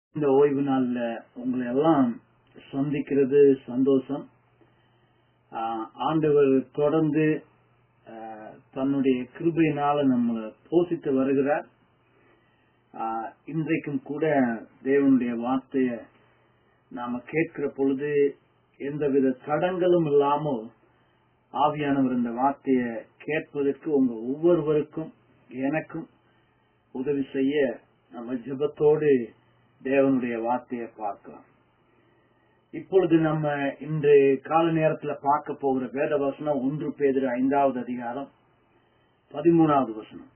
இந்த ஓய்வு நாள்ல உங்களை எல்லாம் சந்திக்கிறது சந்தோஷம் ஆஹ் ஆண்டவர் தொடர்ந்து ஆஹ் தன்னுடைய கிருபையினால நம்மளை போஷித்து வருகிறார் ஆஹ் இன்றைக்கும் கூட தேவனுடைய வார்த்தைய நாம கேட்கிற பொழுது எந்தவித தடங்களும் இல்லாமல் ஆவியானவர் இந்த வார்த்தைய கேட்பதற்கு உங்க ஒவ்வொருவருக்கும் எனக்கும் உதவி செய்ய நம்ம ஜெபத்தோடு தேவனுடைய வார்த்தையை பார்க்கலாம் இப்பொழுது நம்ம இன்று கால நேரத்துல பார்க்க போகிற வேத வசனம் ஒன்று பேதிர ஐந்தாவது அதிகாரம் பதிமூணாவது வசனம்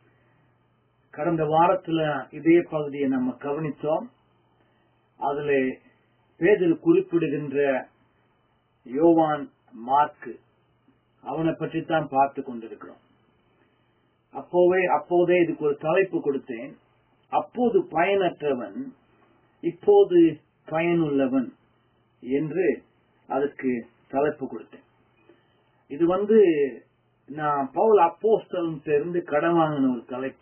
கடந்த வாரத்துல இதே பகுதியை நம்ம கவனித்தோம் அதுல பேதில் குறிப்பிடுகின்ற யோவான் மார்க்கு அவனை பற்றி தான் பார்த்து கொண்டிருக்கிறோம் அப்போவே அப்போதே இதுக்கு ஒரு தலைப்பு கொடுத்தேன் அப்போது பயனற்றவன் இப்போது பயனுள்ளவன் என்று அதுக்கு தலைப்பு கொடுத்தேன் இது வந்து நான் பவுல் அப்போஸ்தலம் இருந்து கடன் வாங்கின ஒரு தலைப்பு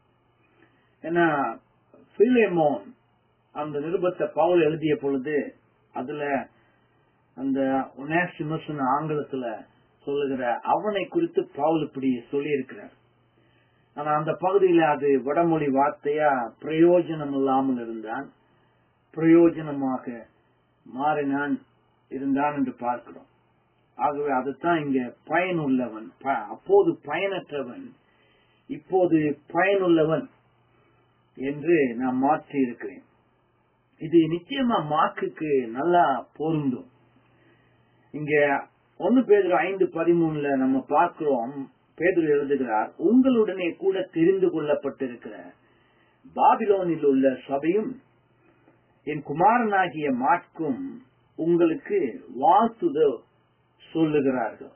ஏன்னா பிலேமோன் அந்த நிருபத்தை பவுல் எழுதிய பொழுது அதுல அந்த ஒனேசிமஸ் ஆங்கிலத்துல சொல்லுகிற அவனை குறித்து பவுல் இப்படி சொல்லி இருக்கிறார் ஆனா அந்த பகுதியில அது வடமொழி வார்த்தையா பிரயோஜனம் இல்லாமல் இருந்தான் பிரயோஜனமாக மாறினான் இருந்தான் என்று பார்க்கிறோம் ஆகவே அதுதான் இங்க பயனுள்ளவன் அப்போது பயனற்றவன் இப்போது பயனுள்ளவன் என்று நான் மாற்றி இருக்கிறேன் இது நிச்சயமா மார்க்குக்கு நல்லா பொருந்தும் இங்க ஒன்னு பேர் ஐந்து பதிமூணுல நம்ம பார்க்கிறோம் பேதுரு எழுதுகிறார் உங்களுடனே கூட தெரிந்து கொள்ளப்பட்டிருக்கிற பாபிலோனில் உள்ள சபையும் என் குமாரனாகிய மாட்கும் உங்களுக்கு வாழ்த்துத சொல்லுகிறார்கள்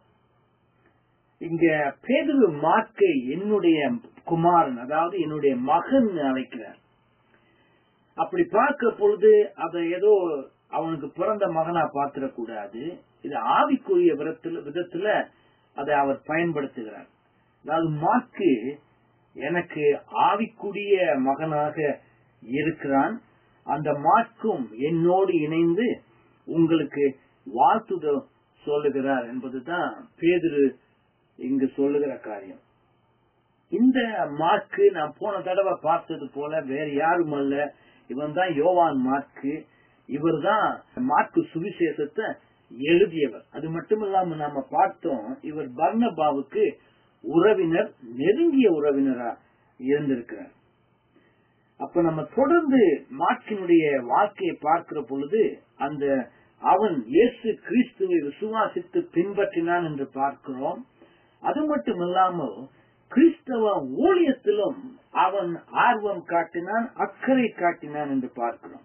இங்க பேதுரு மாட்கை என்னுடைய குமாரன் அதாவது என்னுடைய மகன் அழைக்கிறார் அப்படி பார்க்க பொழுது அதை ஏதோ அவனுக்கு பிறந்த மகனா பார்த்திடக்கூடாது இது ஆவிக்குரிய விதத்துல விதத்துல அதை அவர் பயன்படுத்துகிறார் அதாவது மார்க்கு எனக்கு ஆவிக்குரிய மகனாக இருக்கிறான் அந்த மார்க்கும் என்னோடு இணைந்து உங்களுக்கு வாழ்த்துத சொல்லுகிறார் என்பதுதான் பேதிரு இங்கு சொல்லுகிற காரியம் இந்த மார்க்கு நான் போன தடவை பார்த்தது போல வேற யாரும் அல்ல இவன் தான் யோவான் மார்க்கு இவர் தான் மார்க்கு சுவிசேஷத்தை எழுதியவர் அது மட்டும் இல்லாம நாம பார்த்தோம் இவர் பர்ணபாவுக்கு உறவினர் நெருங்கிய உறவினரா இருந்திருக்கிறார் அப்ப நம்ம தொடர்ந்து மார்க்கினுடைய வாழ்க்கையை பார்க்கிற பொழுது அந்த அவன் இயேசு கிறிஸ்துவை விசுவாசித்து பின்பற்றினான் என்று பார்க்கிறோம் அது மட்டும் இல்லாமல் கிறிஸ்தவ ஊழியத்திலும் அவன் ஆர்வம் காட்டினான் அக்கறை காட்டினான் என்று பார்க்கிறோம்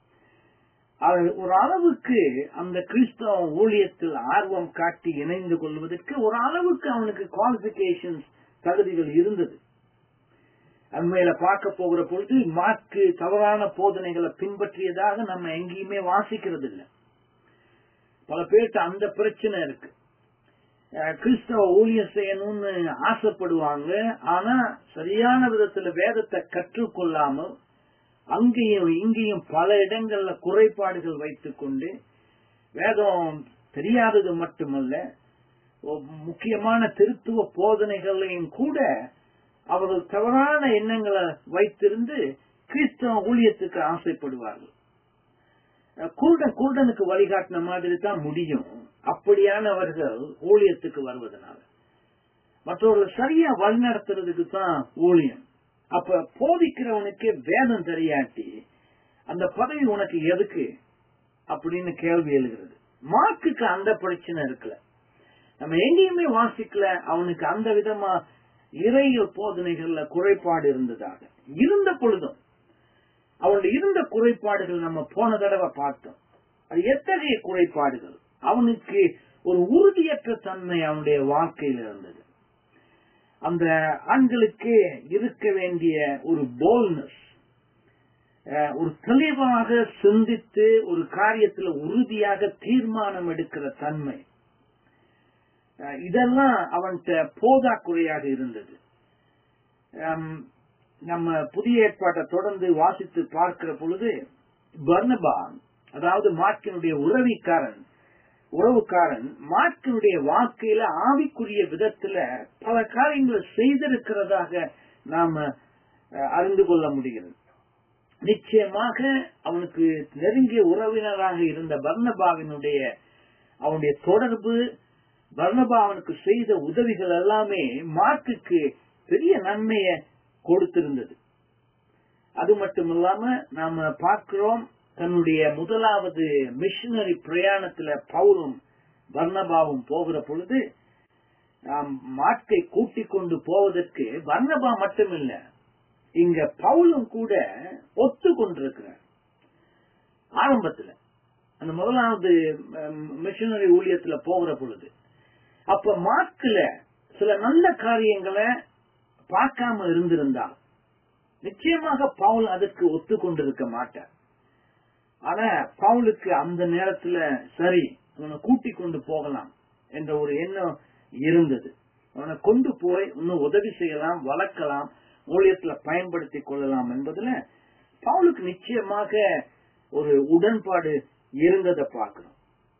ஒரு அளவுக்கு அந்த கிறிஸ்தவ ஊழியத்தில் ஆர்வம் காட்டி இணைந்து கொள்வதற்கு ஒரு அளவுக்கு அவனுக்கு குவாலிபிகேஷன்ஸ் தகுதிகள் இருந்தது அண்மையில பார்க்க போகிற பொழுது மார்க்கு தவறான போதனைகளை பின்பற்றியதாக நம்ம எங்கேயுமே வாசிக்கிறது இல்லை பல பேர்கிட்ட அந்த பிரச்சனை இருக்கு கிறிஸ்தவ ஊழியம் செய்யணும்னு ஆசைப்படுவாங்க ஆனா சரியான விதத்துல வேதத்தை கற்றுக்கொள்ளாமல் அங்கேயும் இங்கேயும் பல இடங்கள்ல குறைபாடுகள் வைத்துக் கொண்டு வேதம் தெரியாதது மட்டுமல்ல முக்கியமான திருத்துவ போதனைகளையும் கூட அவர்கள் தவறான எண்ணங்களை வைத்திருந்து கிறிஸ்தவ ஊழியத்துக்கு ஆசைப்படுவார்கள் குருடன் குருடனுக்கு வழிகாட்டின மாதிரி தான் முடியும் அப்படியானவர்கள் ஊழியத்துக்கு வருவதனால மற்றவர்கள் சரியா வழிநடத்துறதுக்கு தான் ஊழியம் அப்ப போதிக்கிறவனுக்கு வேதம் தெரியாட்டி அந்த பதவி உனக்கு எதுக்கு அப்படின்னு கேள்வி எழுகிறது மார்க்குக்கு அந்த பிரச்சனை இருக்குல்ல நம்ம எங்கேயுமே வாசிக்கல அவனுக்கு அந்த விதமா இறையல் போதனைகள்ல குறைபாடு இருந்ததாக இருந்த பொழுதும் அவனுடைய இருந்த குறைபாடுகள் நம்ம போன தடவை பார்த்தோம் அது எத்தகைய குறைபாடுகள் அவனுக்கு ஒரு உறுதியற்ற தன்மை அவனுடைய வாழ்க்கையில் இருந்தது அந்த ஆண்களுக்கு இருக்க வேண்டிய ஒரு போல்னஸ் ஒரு தெளிவாக சிந்தித்து ஒரு காரியத்தில் உறுதியாக தீர்மானம் எடுக்கிற தன்மை இதெல்லாம் அவன்கிட்ட போதாக்குறையாக இருந்தது நம்ம புதிய ஏற்பாட்டை தொடர்ந்து வாசித்து பார்க்கிற பொழுது பர்னபா அதாவது மார்க்கினுடைய உறவிக்காரன் உறவுக்காரன் மார்க்கினுடைய வாழ்க்கையில ஆவிக்குரிய விதத்துல பல காரியங்களை செய்திருக்கிறதாக நாம அஹ், அறிந்து கொள்ள முடிகிறது நிச்சயமாக அவனுக்கு நெருங்கிய உறவினராக இருந்த பர்னபாவினுடைய அவனுடைய தொடர்பு பர்னபா அவனுக்கு செய்த உதவிகள் எல்லாமே மார்க்குக்கு பெரிய நன்மையை கொடுத்திருந்தது அது மட்டும் இல்லாம நாம பார்க்கிறோம் தன்னுடைய முதலாவது மிஷனரி பிரயாணத்துல பவுலும் பர்னபாவும் போகிற பொழுது நாம் மார்க்கை கூட்டிக் கொண்டு போவதற்கு பர்னபா மட்டுமில்ல இங்க பவுலும் கூட ஒத்து கொண்டிருக்கிறார் ஆரம்பத்துல அந்த முதலாவது மிஷனரி ஊழியத்துல போகிற பொழுது அப்ப மார்க்ல சில நல்ல காரியங்களை பார்க்காம இருந்திருந்தால் நிச்சயமாக பவுல் அதற்கு ஒத்து கொண்டிருக்க மாட்டார் ஆனா பவுலுக்கு அந்த நேரத்துல சரி அவனை கூட்டிக் கொண்டு போகலாம் என்ற ஒரு எண்ணம் இருந்தது அவனை கொண்டு போய் இன்னும் உதவி செய்யலாம் வளர்க்கலாம் ஊழியத்துல பயன்படுத்திக் கொள்ளலாம் என்பதுல பவுலுக்கு நிச்சயமாக ஒரு உடன்பாடு இருந்ததை பார்க்கிறோம்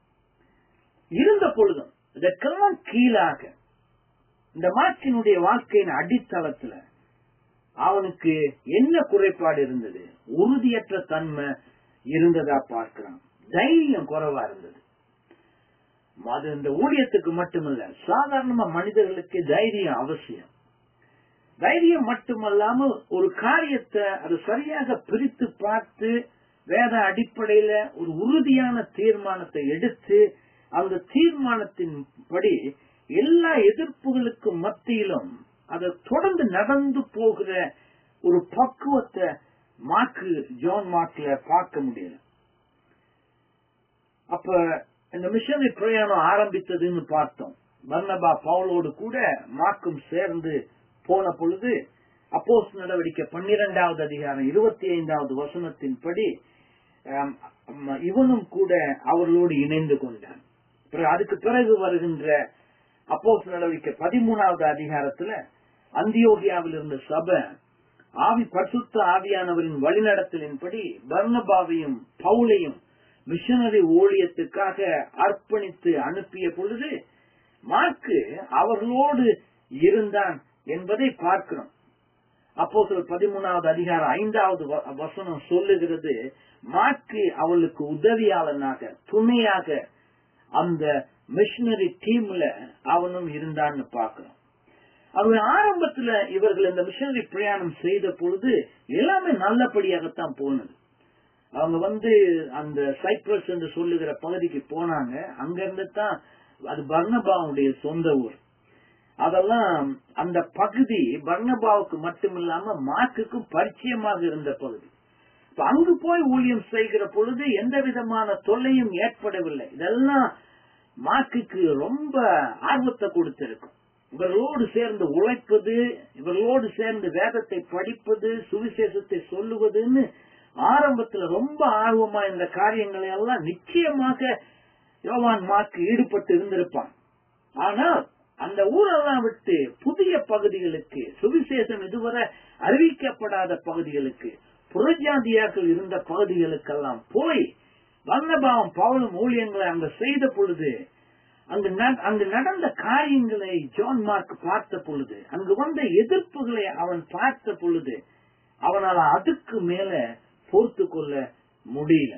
இருந்த பொழுதும் இதற்கெல்லாம் கீழாக இந்த மார்க்கினுடைய வாழ்க்கையின் அடித்தளத்துல அவனுக்கு என்ன குறைபாடு இருந்தது உறுதியற்ற தன்மை இருந்ததா பார்க்கிறான் தைரியம் குறைவா இருந்தது அது இந்த ஊழியத்துக்கு மட்டுமல்ல சாதாரணமா மனிதர்களுக்கு தைரியம் அவசியம் தைரியம் மட்டுமல்லாம ஒரு காரியத்தை அது சரியாக பிரித்து பார்த்து வேத அடிப்படையில ஒரு உறுதியான தீர்மானத்தை எடுத்து அந்த தீர்மானத்தின் படி எல்லா எதிர்ப்புகளுக்கு மத்தியிலும் அதை தொடர்ந்து நடந்து போகிற ஒரு பக்குவத்தை மார்க்கு ஜான் மார்க்ல பார்க்க முடியல அப்ப இந்த மிஷனரி பிரயாணம் ஆரம்பித்ததுன்னு பார்த்தோம் பர்னபா பவுலோடு கூட மார்க்கும் சேர்ந்து போன பொழுது அப்போஸ் நடவடிக்கை பன்னிரெண்டாவது அதிகாரம் இருபத்தி ஐந்தாவது வசனத்தின்படி ஆம், ஆம், இவனும் கூட அவர்களோடு இணைந்து கொண்டான் பிறகு அதுக்கு பிறகு வருகின்ற அப்போஸ் நடவடிக்கை பதிமூணாவது அதிகாரத்துல அந்தியோகியாவில் இருந்த சபை ஆவி பரிசுத்த ஆவியானவரின் வழிநடத்தலின்படி பர்னபாவையும் பவுலையும் மிஷனரி ஊழியத்துக்காக அர்ப்பணித்து அனுப்பிய பொழுது மார்க்கு அவர்களோடு இருந்தான் என்பதை பார்க்கிறோம் அப்போ பதிமூணாவது அதிகாரம் ஐந்தாவது வ- வசனம் சொல்லுகிறது மார்க்கு அவளுக்கு உதவியாளனாக துணையாக அந்த மிஷனரி டீம்ல அவனும் இருந்தான்னு பார்க்கிறோம் அவங்க ஆரம்பத்துல இவர்கள் இந்த மிஷனரி பிரயாணம் செய்த பொழுது எல்லாமே நல்லபடியாகத்தான் போனது அவங்க வந்து அந்த சைப்ரஸ் என்று சொல்லுகிற பகுதிக்கு போனாங்க அங்க இருந்து தான் அது பர்ணபாவுடைய சொந்த ஊர் அதெல்லாம் அந்த பகுதி பர்ணபாவுக்கு மட்டுமில்லாம மார்க்குக்கும் பரிச்சயமாக இருந்த பகுதி இப்ப அங்கு போய் ஊழியம் செய்கிற பொழுது எந்த விதமான தொல்லையும் ஏற்படவில்லை இதெல்லாம் மார்க்குக்கு ரொம்ப ஆர்வத்தை கொடுத்திருக்கும் இவர்களோடு சேர்ந்து உழைப்பது இவர்களோடு சேர்ந்து வேதத்தை படிப்பது சுவிசேஷத்தை சொல்லுவதுன்னு ஆரம்பத்துல ரொம்ப ஆர்வமா இந்த காரியங்களை எல்லாம் நிச்சயமாக யோவான் மார்க்கு ஈடுபட்டு இருந்திருப்பான் ஆனால் அந்த ஊரெல்லாம் விட்டு புதிய பகுதிகளுக்கு சுவிசேஷம் இதுவரை அறிவிக்கப்படாத பகுதிகளுக்கு புறஜாதியாக்கள் இருந்த பகுதிகளுக்கெல்லாம் போய் வல்லபாவம் பவுலும் ஊழியங்களை அங்க செய்த பொழுது அங்கு நட- அங்கு நடந்த காரியங்களை ஜான் மார்க் பார்த்த பொழுது அங்கு வந்த எதிர்ப்புகளை அவன் பார்த்த பொழுது அவனால் அதுக்கு மேல பொறுத்து கொள்ள முடியல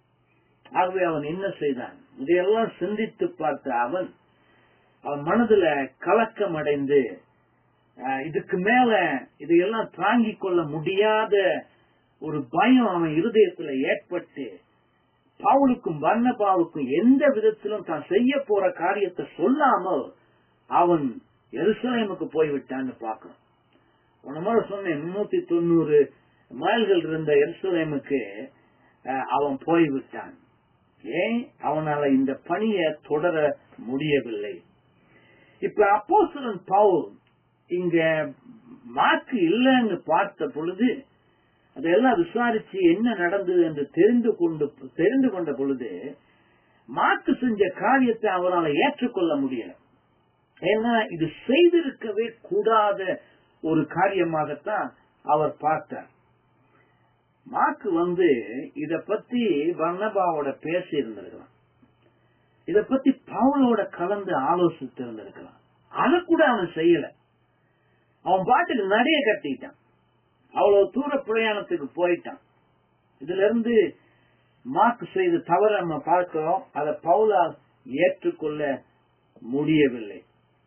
ஆகவே அவன் என்ன செய்தான் இதையெல்லாம் சிந்தித்து பார்த்த அவன் அவன் மனதுல கலக்கம் அடைந்து அஹ், இதுக்கு மேல இதையெல்லாம் தாங்கிக் கொள்ள முடியாத ஒரு பயம் அவன் இருதயத்துல ஏற்பட்டு பவுலுக்கும் வர்ணபாவுக்கும் எந்த விதத்திலும் தான் செய்ய போற காரியத்தை சொல்லாமல் அவன் எருசலேமுக்கு போய்விட்டான்னு பார்க்கிறோம் போன முறை சொன்னேன் முன்னூத்தி தொண்ணூறு மைல்கள் இருந்த எருசலேமுக்கு அஹ், அவன் போய்விட்டான் ஏன் அவனால இந்த பணியை தொடர முடியவில்லை இப்ப அப்போஸ்தலன் பவுல் இங்க மார்க்கு இல்லைன்னு பார்த்த பொழுது அதெல்லாம் விசாரிச்சு என்ன நடந்தது என்று தெரிந்து கொண்டு தெரிந்து கொண்ட பொழுது மார்க்கு செஞ்ச காரியத்தை அவரால் ஏற்றுக்கொள்ள முடியல ஏன்னா இது செய்திருக்கவே கூடாத ஒரு காரியமாகத்தான் அவர் பார்த்தார் மாக்கு வந்து இத பத்தி வர்ணபாவோட பேசி இருந்திருக்கலாம் இத பத்தி பவுலோட கலந்து ஆலோசித்து இருந்திருக்கலாம் அத கூட அவன் செய்யல அவன் பாட்டுக்கு நடைய கட்டிட்டான் அவ்வளவு தூர பிரயாணத்துக்கு போயிட்டான் இதுல இருந்து மார்க் செய்த தவறு நம்ம பார்க்கிறோம் அதை பவுலால் ஏற்றுக்கொள்ள முடியவில்லை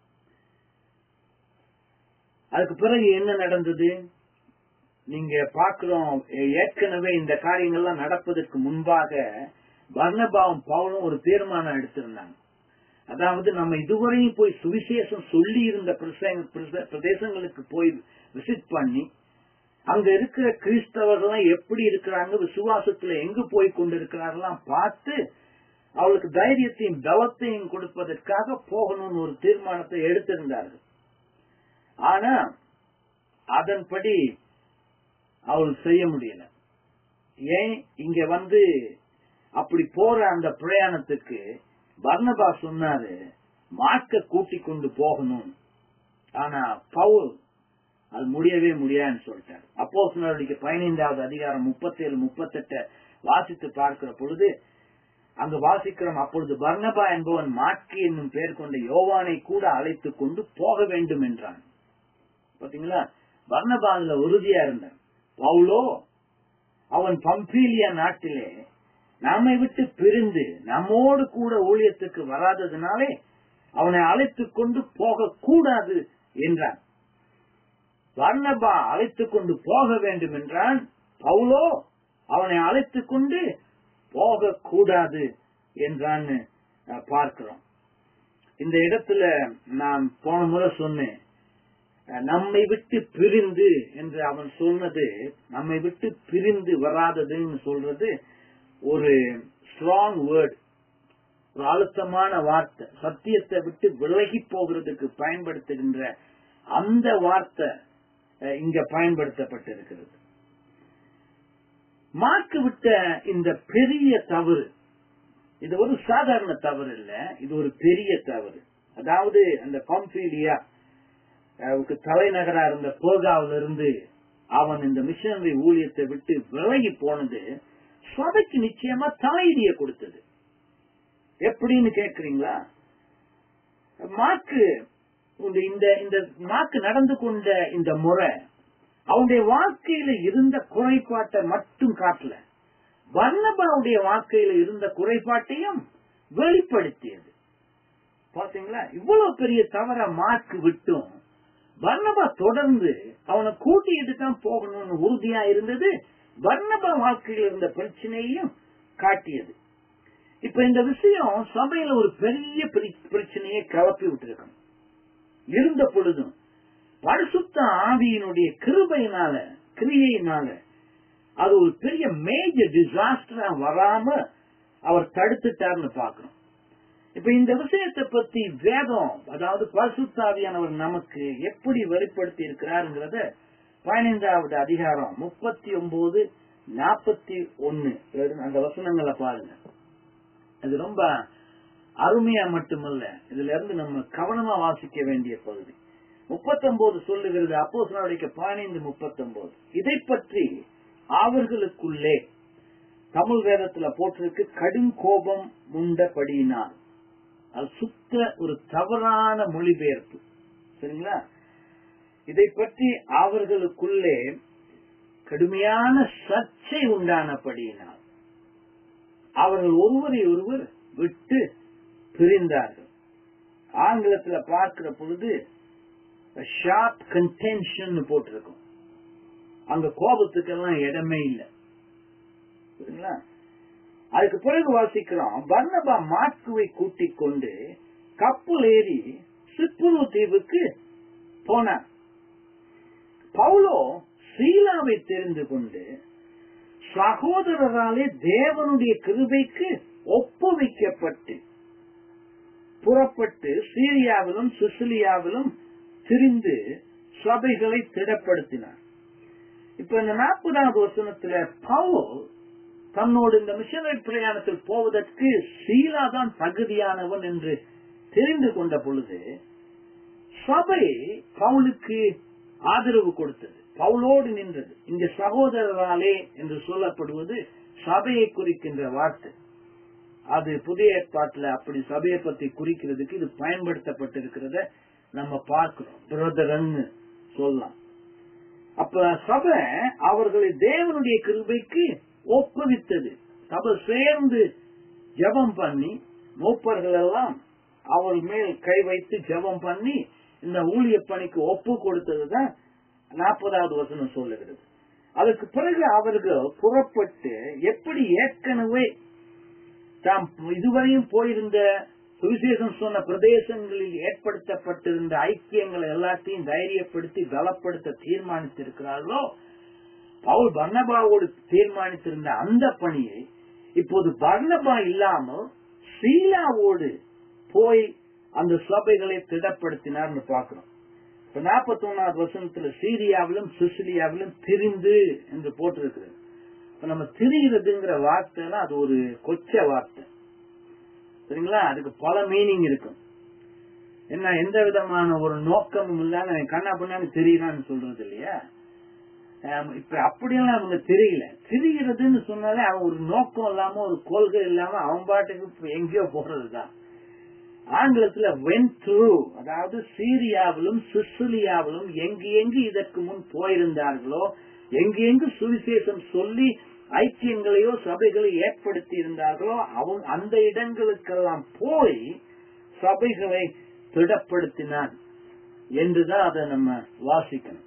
அதுக்கு பிறகு என்ன நடந்தது நீங்க பார்க்கிறோம் ஏற்கனவே இந்த காரியங்கள்லாம் நடப்பதற்கு முன்பாக வர்ணபாவம் பவுலும் ஒரு தீர்மானம் எடுத்திருந்தாங்க அதாவது நம்ம இதுவரையும் போய் சுவிசேஷம் சொல்லி இருந்த பிரதேசங்களுக்கு போய் விசிட் பண்ணி அங்க இருக்கிற கிறிஸ்தவர்கள் எப்படி இருக்கிறாங்க விசுவாசத்துல எங்கு போய் கொண்டிருக்கிறார்கள்லாம் பார்த்து அவளுக்கு தைரியத்தையும் பலத்தையும் கொடுப்பதற்காக போகணும்னு ஒரு தீர்மானத்தை எடுத்திருந்தார்கள் ஆனா அதன்படி அவள் செய்ய முடியல ஏன் இங்க வந்து அப்படி போற அந்த பிரயாணத்துக்கு பர்ணபா சொன்னாரு மார்க்க கூட்டி கொண்டு போகணும் ஆனா பவுல் அது முடியவே முடியாதுன்னு சொல்லிட்டார் அப்போ நடவடிக்கை பதினைந்தாவது அதிகாரம் முப்பத்தி ஏழு முப்பத்தெட்ட வாசித்து பார்க்கிற பொழுது அங்கு வாசிக்கிறோம் அப்பொழுது பர்ணபா என்பவன் மாட்கி என்னும் பெயர் கொண்ட யோவானை கூட அழைத்து கொண்டு போக வேண்டும் என்றான் பாத்தீங்களா பர்ணபா அதுல உறுதியா இருந்தான் பவுலோ அவன் பம்பீலியா நாட்டிலே நம்மை விட்டு பிரிந்து நம்மோடு கூட ஊழியத்துக்கு வராததுனாலே அவனை அழைத்து கொண்டு போக கூடாது என்றான் வர்ணபா அழைத்து கொண்டு போக வேண்டும் என்றான் பவுலோ அவனை அழைத்து கொண்டு போக கூடாது என்றான்னு பார்க்கிறோம் இந்த இடத்துல நான் போன முறை சொன்னேன் நம்மை விட்டு பிரிந்து என்று அவன் சொன்னது நம்மை விட்டு பிரிந்து வராததுன்னு சொல்றது ஒரு ஸ்ட்ராங் வேர்ட் ஒரு அழுத்தமான வார்த்தை சத்தியத்தை விட்டு விலகி போகிறதுக்கு பயன்படுத்துகின்ற அந்த வார்த்தை இங்க பயன்படுத்தப்பட்டிருக்கிறது மார்க்கு விட்ட இந்த பெரிய தவறு இது ஒரு சாதாரண தவறு இல்ல இது ஒரு பெரிய தவறு அதாவது அந்த பம்பீலியா தலைநகரா இருந்த போகாவில இருந்து அவன் இந்த மிஷனரி ஊழியத்தை விட்டு விலகி போனது சபைக்கு நிச்சயமா தலையிடிய கொடுத்தது எப்படின்னு கேக்குறீங்களா மாக்கு இந்த இந்த மாக்கு நடந்து கொண்ட இந்த முறை அவனுடைய வாழ்க்கையில இருந்த குறைபாட்டை மட்டும் காட்டல வர்ணபாவுடைய வாழ்க்கையில இருந்த குறைபாட்டையும் வெளிப்படுத்தியது பாத்தீங்களா இவ்வளவு பெரிய தவற மார்க் விட்டும் வர்ணபா தொடர்ந்து அவனை கூட்டிட்டு தான் போகணும்னு உறுதியா இருந்தது வர்ணபா வாழ்க்கையில் இருந்த பிரச்சனையையும் காட்டியது இப்ப இந்த விஷயம் சபையில ஒரு பெரிய பிரச்சனையை கிளப்பி விட்டுருக்கணும் இருந்த பொழுதும் பரிசுத்த ஆவியினுடைய கிருபையினால கிரியையினால அது ஒரு பெரிய மேஜர் டிசாஸ்டரா வராம அவர் தடுத்துட்டார்னு பாக்குறோம் இப்ப இந்த விஷயத்தை பத்தி வேதம் அதாவது பரிசுத்தாவியானவர் நமக்கு எப்படி வெளிப்படுத்தி இருக்கிறாருங்கிறத பதினைந்தாவது அதிகாரம் முப்பத்தி ஒன்பது நாற்பத்தி ஒன்னு அந்த வசனங்களை பாருங்க அது ரொம்ப அருமையா மட்டுமல்ல இதுல இருந்து நம்ம கவனமா வாசிக்க வேண்டிய பகுதி முப்பத்தொன்பது சொல்லுகிறது அப்போ நடவடிக்கை பதினைந்து முப்பத்தொன்பது இதை பற்றி அவர்களுக்குள்ளே தமிழ் வேதத்துல போட்டிருக்கு கடும் கோபம் உண்டபடியினால் அது சுத்த ஒரு தவறான மொழிபெயர்ப்பு சரிங்களா இதை பற்றி அவர்களுக்குள்ளே கடுமையான சர்ச்சை உண்டானபடியினால் அவர்கள் ஒருவரை ஒருவர் விட்டு பிரிந்தார்கள் ஆங்கிலத்துல பார்க்கிற பொழுது ஷார்ப் கன்டென்ஷன் போட்டிருக்கும் அங்க கோபத்துக்கெல்லாம் இடமே இல்லை சரிங்களா அதுக்கு பிறகு வாசிக்கிறோம் பர்ணபா மாஸ்குவை கூட்டிக் கொண்டு கப்பல் ஏறி சிப்புரு தீவுக்கு போனார் பவுலோ சீலாவை தெரிந்து கொண்டு சகோதரராலே தேவனுடைய கிருபைக்கு ஒப்புவிக்கப்பட்டு புறப்பட்டு சீரியாவிலும் சிசிலியாவிலும் திரிந்து சபைகளை திடப்படுத்தினார் இப்ப இந்த நாற்பதாவது வசனத்துல பவுல் தன்னோடு இந்த மிஷனரி பிரயாணத்தில் போவதற்கு சீலா தான் தகுதியானவன் என்று தெரிந்து கொண்ட பொழுது சபை பவுலுக்கு ஆதரவு கொடுத்தது பவுலோடு நின்றது இங்க சகோதரராலே என்று சொல்லப்படுவது சபையை குறிக்கின்ற வார்த்தை அது புதிய ஏற்பாட்டுல அப்படி சபையை பத்தி குறிக்கிறதுக்கு இது பயன்படுத்தப்பட்டிருக்கிறத நம்ம பார்க்கிறோம் பிரதரன்னு சொல்லலாம் அப்ப சபை அவர்களை தேவனுடைய கிருபைக்கு ஒப்புவித்தது சபை சேர்ந்து ஜெபம் பண்ணி மூப்பர்கள் எல்லாம் அவர் மேல் கை வைத்து ஜெபம் பண்ணி இந்த ஊழிய பணிக்கு ஒப்பு கொடுத்ததுதான் நாற்பதாவது வசனம் சொல்லுகிறது அதுக்கு பிறகு அவர்கள் புறப்பட்டு எப்படி ஏற்கனவே தாம் இதுவரையும் போயிருந்த சுவிசேஷம் சொன்ன பிரதேசங்களில் ஏற்படுத்தப்பட்டிருந்த ஐக்கியங்களை எல்லாத்தையும் தைரியப்படுத்தி பலப்படுத்த தீர்மானித்திருக்கிறார்களோ பவுல் பர்ணபாவோடு தீர்மானித்திருந்த அந்த பணியை இப்போது பர்ணபா இல்லாமல் சீலாவோடு போய் அந்த சபைகளை திடப்படுத்தினார்னு பாக்குறோம் இப்ப நாற்பத்தி ஒன்னாவது வசனத்துல சீரியாவிலும் சிசிலியாவிலும் திரிந்து என்று போட்டிருக்கிறது இப்ப நம்ம திரிகிறதுங்கிற வார்த்தைனா அது ஒரு கொச்ச வார்த்தை சரிங்களா அதுக்கு பல மீனிங் இருக்கும் என்ன எந்த விதமான ஒரு நோக்கமும் இல்லாம கண்ணா பண்ணான்னு தெரியலான்னு சொல்றது இல்லையா ஆம், இப்ப அப்படியெல்லாம் அவங்க தெரியல திரிகிறதுன்னு சொன்னாலே அவன் ஒரு நோக்கம் இல்லாம ஒரு கொள்கை இல்லாம அவன் பாட்டுக்கு இப்ப எங்கேயோ போறதுதான் ஆங்கிலத்துல வென் த்ரூ அதாவது சீரியாவிலும் சிசிலியாவிலும் எங்கு எங்கு இதற்கு முன் போயிருந்தார்களோ எங்கு எங்கு சுவிசேஷம் சொல்லி ஐக்கியங்களையோ சபைகளை ஏற்படுத்தி இருந்தார்களோ அவங்க அந்த இடங்களுக்கெல்லாம் போய் சபைகளை திடப்படுத்தினான் என்றுதான் அதை நம்ம வாசிக்கணும்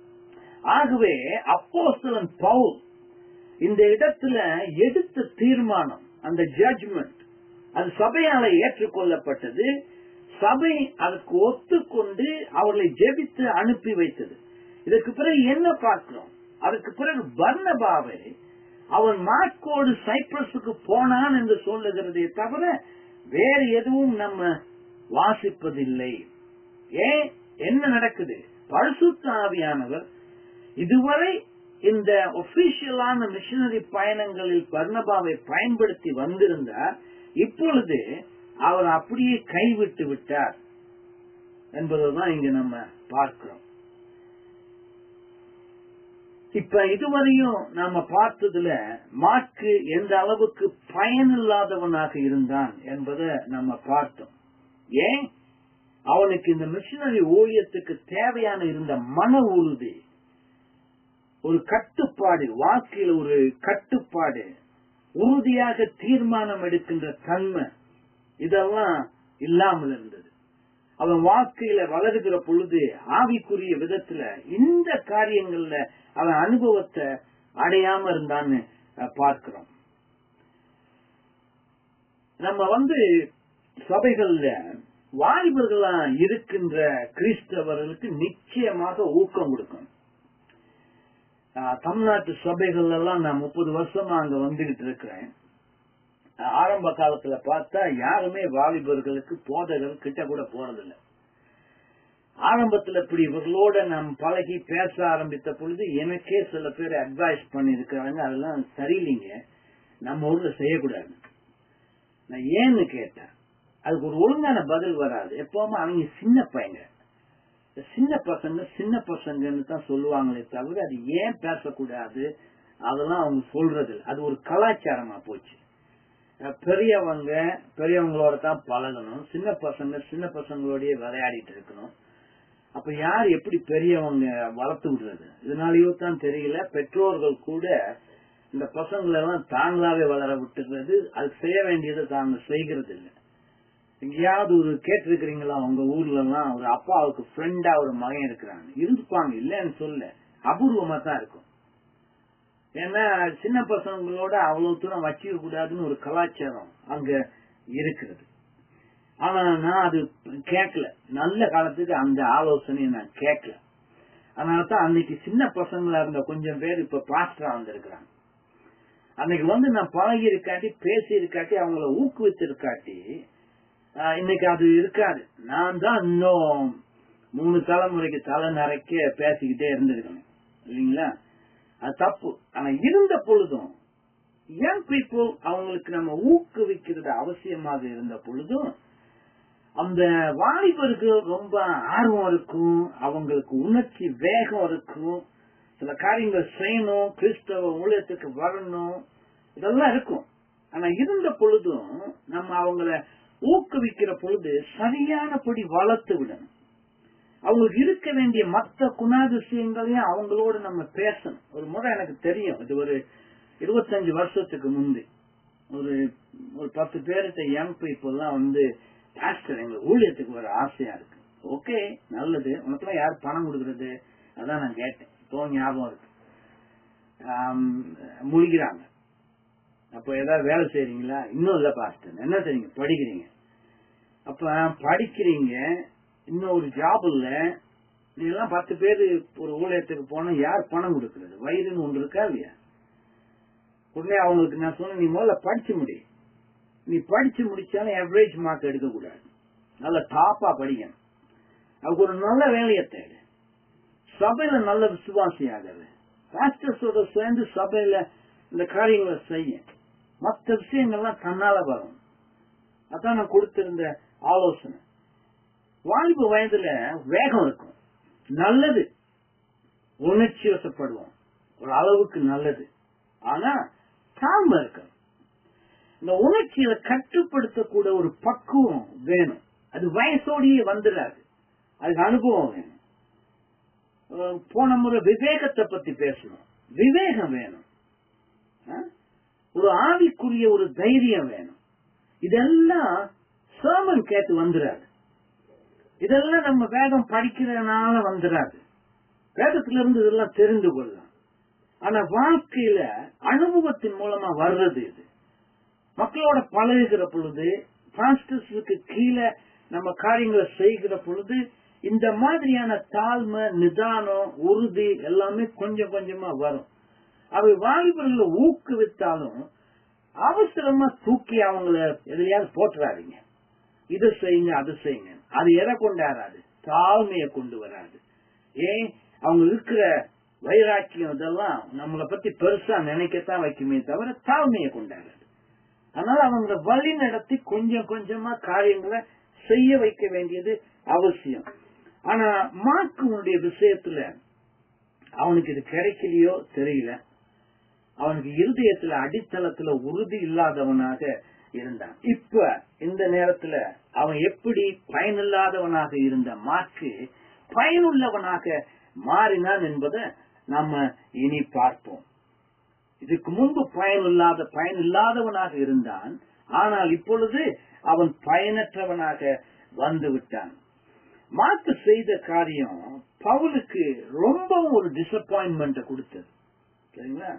ஆகவே அப்போஸ்தலன் பவுல் இந்த இடத்துல எடுத்த தீர்மானம் அந்த ஜட்ஜ்மெண்ட் அது சபையால ஏற்றுக்கொள்ளப்பட்டது சபை அதற்கு ஒத்துக்கொண்டு அவர்களை ஜெபித்து அனுப்பி வைத்தது இதற்கு பிறகு என்ன பார்க்கிறோம் அதற்கு பிறகு பர்ணபாவை அவன் மார்க்கோடு சைப்ரஸுக்கு போனான் என்று சொல்லுகிறதே தவிர வேறு எதுவும் நம்ம வாசிப்பதில்லை ஏன் என்ன நடக்குது பரிசுத்த ஆவியானவர் இதுவரை இந்த ஒபிஷியலான மிஷனரி பயணங்களில் பர்ணபாவை பயன்படுத்தி வந்திருந்தார் இப்பொழுது அவர் அப்படியே கைவிட்டு விட்டார் என்பதுதான் இங்க நம்ம பார்க்கிறோம் இப்ப இதுவரையும் நாம பார்த்ததுல மார்க்கு எந்த அளவுக்கு பயனில்லாதவனாக இருந்தான் என்பதை நம்ம பார்த்தோம் ஏன் அவனுக்கு இந்த மிஷினரி ஊழியத்துக்கு தேவையான இருந்த மன உறுதி ஒரு கட்டுப்பாடு வாக்கில் ஒரு கட்டுப்பாடு உறுதியாக தீர்மானம் எடுக்கின்ற தன்மை இதெல்லாம் இல்லாமல் இருந்தது அவன் வாழ்க்கையில வளருகிற பொழுது ஆவிக்குரிய விதத்துல இந்த காரியங்கள்ல அவன் அனுபவத்தை அடையாம இருந்தான்னு அஹ், பார்க்கிறோம் நம்ம வந்து சபைகள்ல வாலிபர்களா இருக்கின்ற கிறிஸ்தவர்களுக்கு நிச்சயமாக ஊக்கம் கொடுக்கணும் ஆஹ், தமிழ்நாட்டு சபைகள் எல்லாம் நான் முப்பது வருஷமா அங்க வந்துகிட்டு இருக்கிறேன் ஆஹ், ஆரம்ப காலத்துல பார்த்தா யாருமே வாலிபர்களுக்கு போதகர் கிட்ட கூட போறதில்ல ஆரம்பத்துல இப்படி இவர்களோட நாம் பழகி பேச ஆரம்பித்த பொழுது எனக்கே சில பேர் அட்வைஸ் பண்ணிருக்கிறாங்க அதெல்லாம் சரியில்லைங்க நம்ம ஊர்ல செய்யக்கூடாது நான் ஏன்னு கேட்டேன் அதுக்கு ஒரு ஒழுங்கான பதில் வராது எப்பவுமே அவங்க சின்ன பையங்க இந்த சின்ன பசங்க சின்ன பசங்கன்னு தான் சொல்லுவாங்களே தவிர அது ஏன் பேசக்கூடாது அதெல்லாம் அவங்க சொல்றது இல்ல. அது ஒரு கலாச்சாரமா போச்சு அஹ் பெரியவங்க பெரியவங்களோட தான் பழகணும் சின்ன பசங்க சின்ன பசங்களோடய விளையாடிட்டு இருக்கணும் அப்ப யார் எப்படி பெரியவங்க வளர்த்து விடுறது இதனாலயோ தான் தெரியல பெற்றோர்கள் கூட இந்த பசங்களை எல்லாம் தாங்களாவே வளர விட்டுறது அது செய்ய வேண்டியதை தாங்க செய்கிறது இல்லை எங்கேயாவது ஒரு கேட்டிருக்கிறீங்களா உங்க ஊர்ல எல்லாம் ஒரு அப்பாவுக்கு ஃப்ரெண்டா ஒரு மகன் இருக்கிறாங்க இருப்பாங்க இல்லன்னு சொல்ல அபூர்வமா தான் இருக்கும் ஏன்னா சின்ன பசங்களோட அவ்வளவு தூரம் வச்சிக்க கூடாதுன்னு ஒரு கலாச்சாரம் அங்க இருக்கிறது ஆனா நான் அது கேட்கல நல்ல காலத்துக்கு அந்த ஆலோசனையை நான் கேட்கல அதனாலதான் அன்னைக்கு சின்ன பசங்களா இருந்த கொஞ்சம் பேர் இப்ப பாஸ்டரா வந்திருக்கிறாங்க அன்னைக்கு வந்து நான் பழகி இருக்காட்டி பேசி இருக்காட்டி அவங்கள ஊக்குவித்திருக்காட்டி ஆஹ், இன்னைக்கு அது இருக்காது நான் தான் இன்னும் மூணு தலைமுறைக்கு தலை நிறைக்க பேசிக்கிட்டே இருந்திருக்கணும் இல்லைங்களா அது தப்பு ஆனா இருந்த பொழுதும் யங் பீப்புள் அவங்களுக்கு நம்ம ஊக்குவிக்கிறது அவசியமாக இருந்த பொழுதும் அந்த வாலிபருக்கு ரொம்ப ஆர்வம் இருக்கும் அவங்களுக்கு உணர்ச்சி வேகம் இருக்கும் சில காரியங்கள் செய்யணும் கிறிஸ்தவ ஊழியத்துக்கு வரணும் இதெல்லாம் இருக்கும் ஆனா இருந்த பொழுதும் நம்ம அவங்கள ஊக்குவிக்கிற பொழுது சரியானபடி வளர்த்து விடணும் அவங்களுக்கு இருக்க வேண்டிய மற்ற குணாதிசயங்களையும் அவங்களோட நம்ம பேசணும் ஒரு முறை எனக்கு தெரியும் இது ஒரு இருபத்தஞ்சு வருஷத்துக்கு முந்தி ஒரு ஒரு பத்து பேர்கிட்ட யங் பீப்புள்லாம் வந்து பாஸ்டர் எங்க ஊழியத்துக்கு வர ஆசையா இருக்கு ஓகே நல்லது உனக்குலாம் யார் பணம் கொடுக்கறது அதான் நான் கேட்டேன் இப்போ ஞாபகம் இருக்கு ஆம், முழிக்கிறாங்க அப்ப ஏதாவது வேலை செய்றீங்களா இன்னும் இல்ல பாஸ்டர் என்ன செய்றீங்க படிக்கிறீங்க அப்ப படிக்கிறீங்க இன்னும் ஒரு ஜாப் இல்ல நீங்கெல்லாம் பத்து பேர் ஒரு ஊழியத்துக்கு போனா யார் பணம் கொடுக்கறது வயிறுன்னு ஒன்று இருக்கா இல்லையா உடனே அவங்களுக்கு நான் சொன்னேன் நீ முதல்ல படிச்சு முடி நீ படிச்சு முடிச்சாலும் எவரேஜ் மார்க் எடுக்க கூடாது நல்ல டாப்பா படிக்கணும் அதுக்கு ஒரு நல்ல வேலையை தேடு சபையில நல்ல விசுவாசி ஆகுது பாஸ்டர்ஸோட சேர்ந்து சபையில இந்த காரியங்களை செய்ய மற்ற விஷயங்கள்லாம் தன்னால வரும் அதான் நான் கொடுத்திருந்த ஆலோசனை வாலிப வயதுல வேகம் இருக்கும் நல்லது உணர்ச்சி வசப்படுவோம் ஒரு அளவுக்கு நல்லது ஆனா தாழ்மை இருக்கும் இந்த உணர்ச்சியில கட்டுப்படுத்தக்கூட ஒரு பக்குவம் வேணும் அது வயசோடையே வந்துடாது அதுக்கு அனுபவம் வேணும் அஹ் போன முறை விவேகத்தை பத்தி பேசணும் விவேகம் வேணும் அஹ் ஒரு ஆவிக்குரிய ஒரு தைரியம் வேணும் இதெல்லாம் சர்மன் கேட்டு வந்துடாது இதெல்லாம் நம்ம வேதம் படிக்கிறதுனால வந்துடாது வேதத்துல இருந்து இதெல்லாம் தெரிந்து கொள்ளலாம் ஆனா வாழ்க்கையில அனுபவத்தின் மூலமா வர்றது இது மக்களோட பழகுகிற பொழுது பாஸ்டர்ஸுக்கு கீழே நம்ம காரியங்களை செய்கிற பொழுது இந்த மாதிரியான தாழ்மை நிதானம் உறுதி எல்லாமே கொஞ்சம் கொஞ்சமா வரும் அவை வாலிபர்களை ஊக்குவித்தாலும் அவசரமா தூக்கி அவங்கள எதையாவது போட்டுறாதீங்க இதை செய்யுங்க அதை செய்யுங்க அது எதை கொண்டாடாது தாழ்மையை கொண்டு வராது ஏன் அவங்க இருக்கிற வைராக்கியம் இதெல்லாம் நம்மளை பத்தி பெருசா நினைக்கத்தான் வைக்குமே தவிர தாழ்மையை கொண்டாடாது அதனால அவங்கள வழி நடத்தி கொஞ்சம் கொஞ்சமா காரியங்களை செய்ய வைக்க வேண்டியது அவசியம் ஆனா மார்க்குனுடைய விஷயத்துல அவனுக்கு இது கிடைக்கலையோ தெரியல அவனுக்கு இருதயத்துல அடித்தளத்துல உறுதி இல்லாதவனாக இருந்தான் இப்ப இந்த நேரத்துல அவன் எப்படி பயனில்லாதவனாக இருந்த மார்க்கு பயனுள்ளவனாக மாறினான் என்பதை நம்ம இனி பார்ப்போம் இதுக்கு முன்பு பயனில்லாத பயனில்லாதவனாக இருந்தான் ஆனால் இப்பொழுது அவன் பயனற்றவனாக வந்து விட்டான் மார்க்கு செய்த காரியம் பவுலுக்கு ரொம்ப ஒரு டிசப்பாயின்மெண்ட் கொடுத்தது சரிங்களா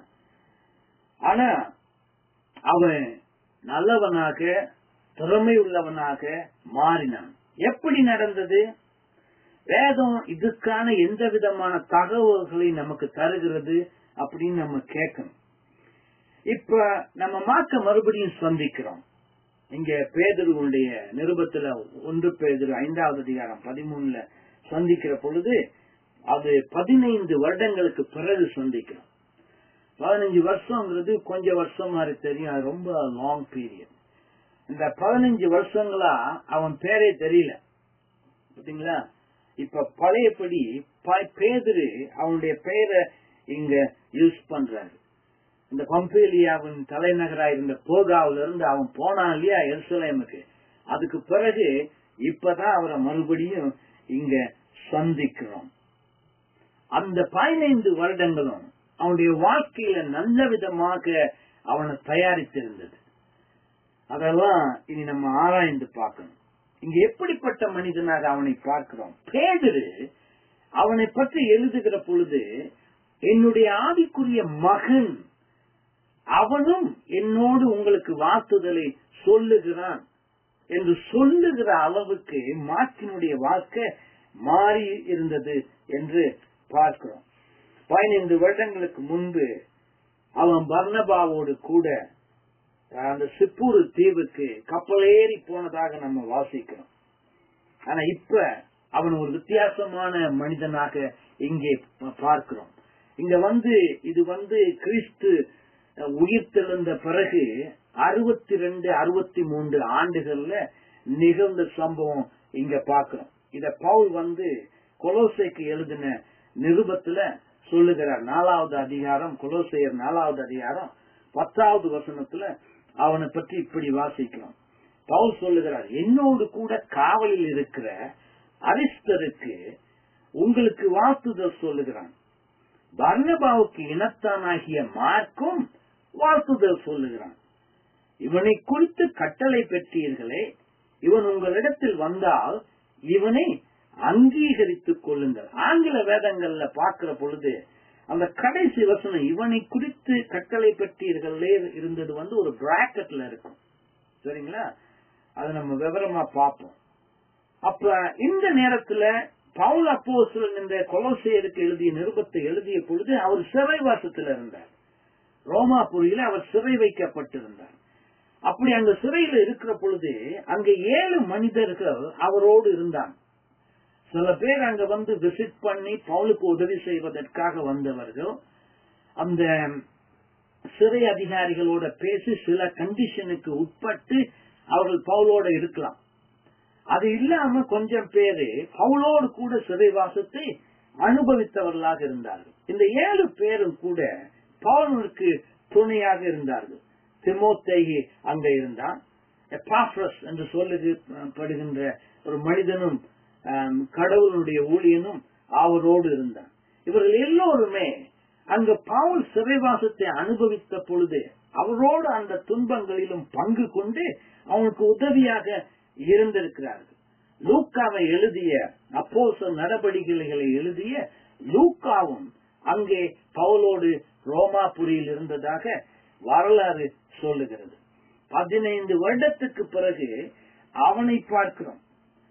ஆனா அவன் நல்லவனாக திறமை உள்ளவனாக மாறினான் எப்படி நடந்தது வேதம் இதுக்கான எந்த விதமான தகவல்களை நமக்கு தருகிறது அப்படின்னு நம்ம கேட்கணும் இப்ப நம்ம மாக்க மறுபடியும் சந்திக்கிறோம் இங்க பேதர்களுடைய நிருபத்துல ஒன்று பேதர் ஐந்தாவது அதிகாரம் பதிமூணுல சந்திக்கிற பொழுது அது பதினைந்து வருடங்களுக்கு பிறகு சந்திக்கிறோம் பதினஞ்சு வருஷங்கிறது கொஞ்சம் வருஷம் மாதிரி தெரியும் அது ரொம்ப லாங் பீரியட் இந்த பதினஞ்சு வருஷங்களா அவன் பேரே தெரியல பாத்தீங்களா இப்ப பழையபடி ப- பேதுரு அவனுடைய பெயரை இங்க யூஸ் பண்றாரு இந்த பம்பேலியாவின் தலைநகரா இருந்த போகாவில இருந்து அவன் போனான் இல்லையா எருசலேமுக்கு அதுக்கு பிறகு இப்பதான் அவரை மறுபடியும் இங்க சந்திக்கிறோம் அந்த பதினைந்து வருடங்களும் அவனுடைய வாழ்க்கையில நல்ல விதமாக அவனை தயாரித்திருந்தது அதெல்லாம் இனி நம்ம ஆராய்ந்து பார்க்கணும் இங்க எப்படிப்பட்ட மனிதனாக அவனை பார்க்கிறோம் பேதரு அவனை பற்றி எழுதுகிற பொழுது என்னுடைய ஆவிக்குரிய மகன் அவனும் என்னோடு உங்களுக்கு வாக்குதலை சொல்லுகிறான் என்று சொல்லுகிற அளவுக்கு மாற்றினுடைய வாழ்க்கை மாறி இருந்தது என்று பார்க்கிறோம் பதினைந்து வருடங்களுக்கு முன்பு அவன் பர்ணபாவோடு கூட அந்த சிப்பூரு தீவுக்கு கப்பலேறி போனதாக நம்ம வாசிக்கிறோம் ஆனா இப்ப அவன் ஒரு வித்தியாசமான மனிதனாக இங்கே பார்க்கிறோம் இங்க வந்து இது வந்து கிறிஸ்து உயிர் தெழுந்த பிறகு அறுபத்தி ரெண்டு அறுபத்தி மூன்று ஆண்டுகள்ல நிகழ்ந்த சம்பவம் இங்க பாக்குறோம் இத பவுல் வந்து கொலோசைக்கு எழுதின நிருபத்துல சொல்லுகிறார் நாலாவது அதிகாரம் குலோசையர் நாலாவது அதிகாரம் பத்தாவது வசனத்துல அவனை பற்றி இப்படி வாசிக்கிறோம் பவுல் சொல்லுகிறார் என்னோடு கூட காவலில் இருக்கிற அரிஸ்தருக்கு உங்களுக்கு வாழ்த்துதல் சொல்லுகிறான் பர்ணபாவுக்கு இனத்தானாகிய மார்க்கும் வாழ்த்துதல் சொல்லுகிறான் இவனை குறித்து கட்டளை பெற்றீர்களே இவன் உங்களிடத்தில் வந்தால் இவனை அங்கீகரித்துக் கொள்ளுங்கள் ஆங்கில வேதங்கள்ல பார்க்கிற பொழுது அந்த கடைசி வசனம் இவனை குறித்து கட்டளை பெற்றீர்களே இருந்தது வந்து ஒரு பிராக்கெட்ல இருக்கும் சரிங்களா அது நம்ம விவரமா பார்ப்போம் அப்ப இந்த நேரத்துல பவுல் அப்போஸ்தலன் இந்த கொலோசையருக்கு எழுதிய நிருபத்தை எழுதிய பொழுது அவர் சிறைவாசத்தில் இருந்தார் ரோமாபுரியில அவர் சிறை வைக்கப்பட்டிருந்தார் அப்படி அங்க சிறையில இருக்கிற பொழுது அங்க ஏழு மனிதர்கள் அவரோடு இருந்தாங்க சில பேர் அங்க வந்து விசிட் பண்ணி பவுலுக்கு உதவி செய்வதற்காக வந்தவர்கள் அந்த சிறை அதிகாரிகளோட பேசி சில கண்டிஷனுக்கு உட்பட்டு அவர்கள் பவுலோட இருக்கலாம் அது இல்லாம கொஞ்சம் பேரு பவுலோடு கூட சிறைவாசத்தை அனுபவித்தவர்களாக இருந்தார்கள் இந்த ஏழு பேரும் கூட பவுலுக்கு துணையாக இருந்தார்கள் திமோத்தேயி அங்க இருந்தான் எப்பாஃப்ரஸ் என்று சொல்லுகின்ற ஒரு மனிதனும் கடவுளுடைய ஊழியனும் அவரோடு இருந்தான் இவர்கள் எல்லோருமே அங்க பவுல் சிறைவாசத்தை அனுபவித்த பொழுது அவரோடு அந்த துன்பங்களிலும் பங்கு கொண்டு அவனுக்கு உதவியாக இருந்திருக்கிறார்கள் லூக்காவை எழுதிய அப்போச நடவடிக்கைகளை எழுதிய லூக்காவும் அங்கே பவுலோடு ரோமாபுரியில் இருந்ததாக வரலாறு சொல்லுகிறது பதினைந்து வருடத்துக்கு பிறகு அவனை பார்க்கிறோம்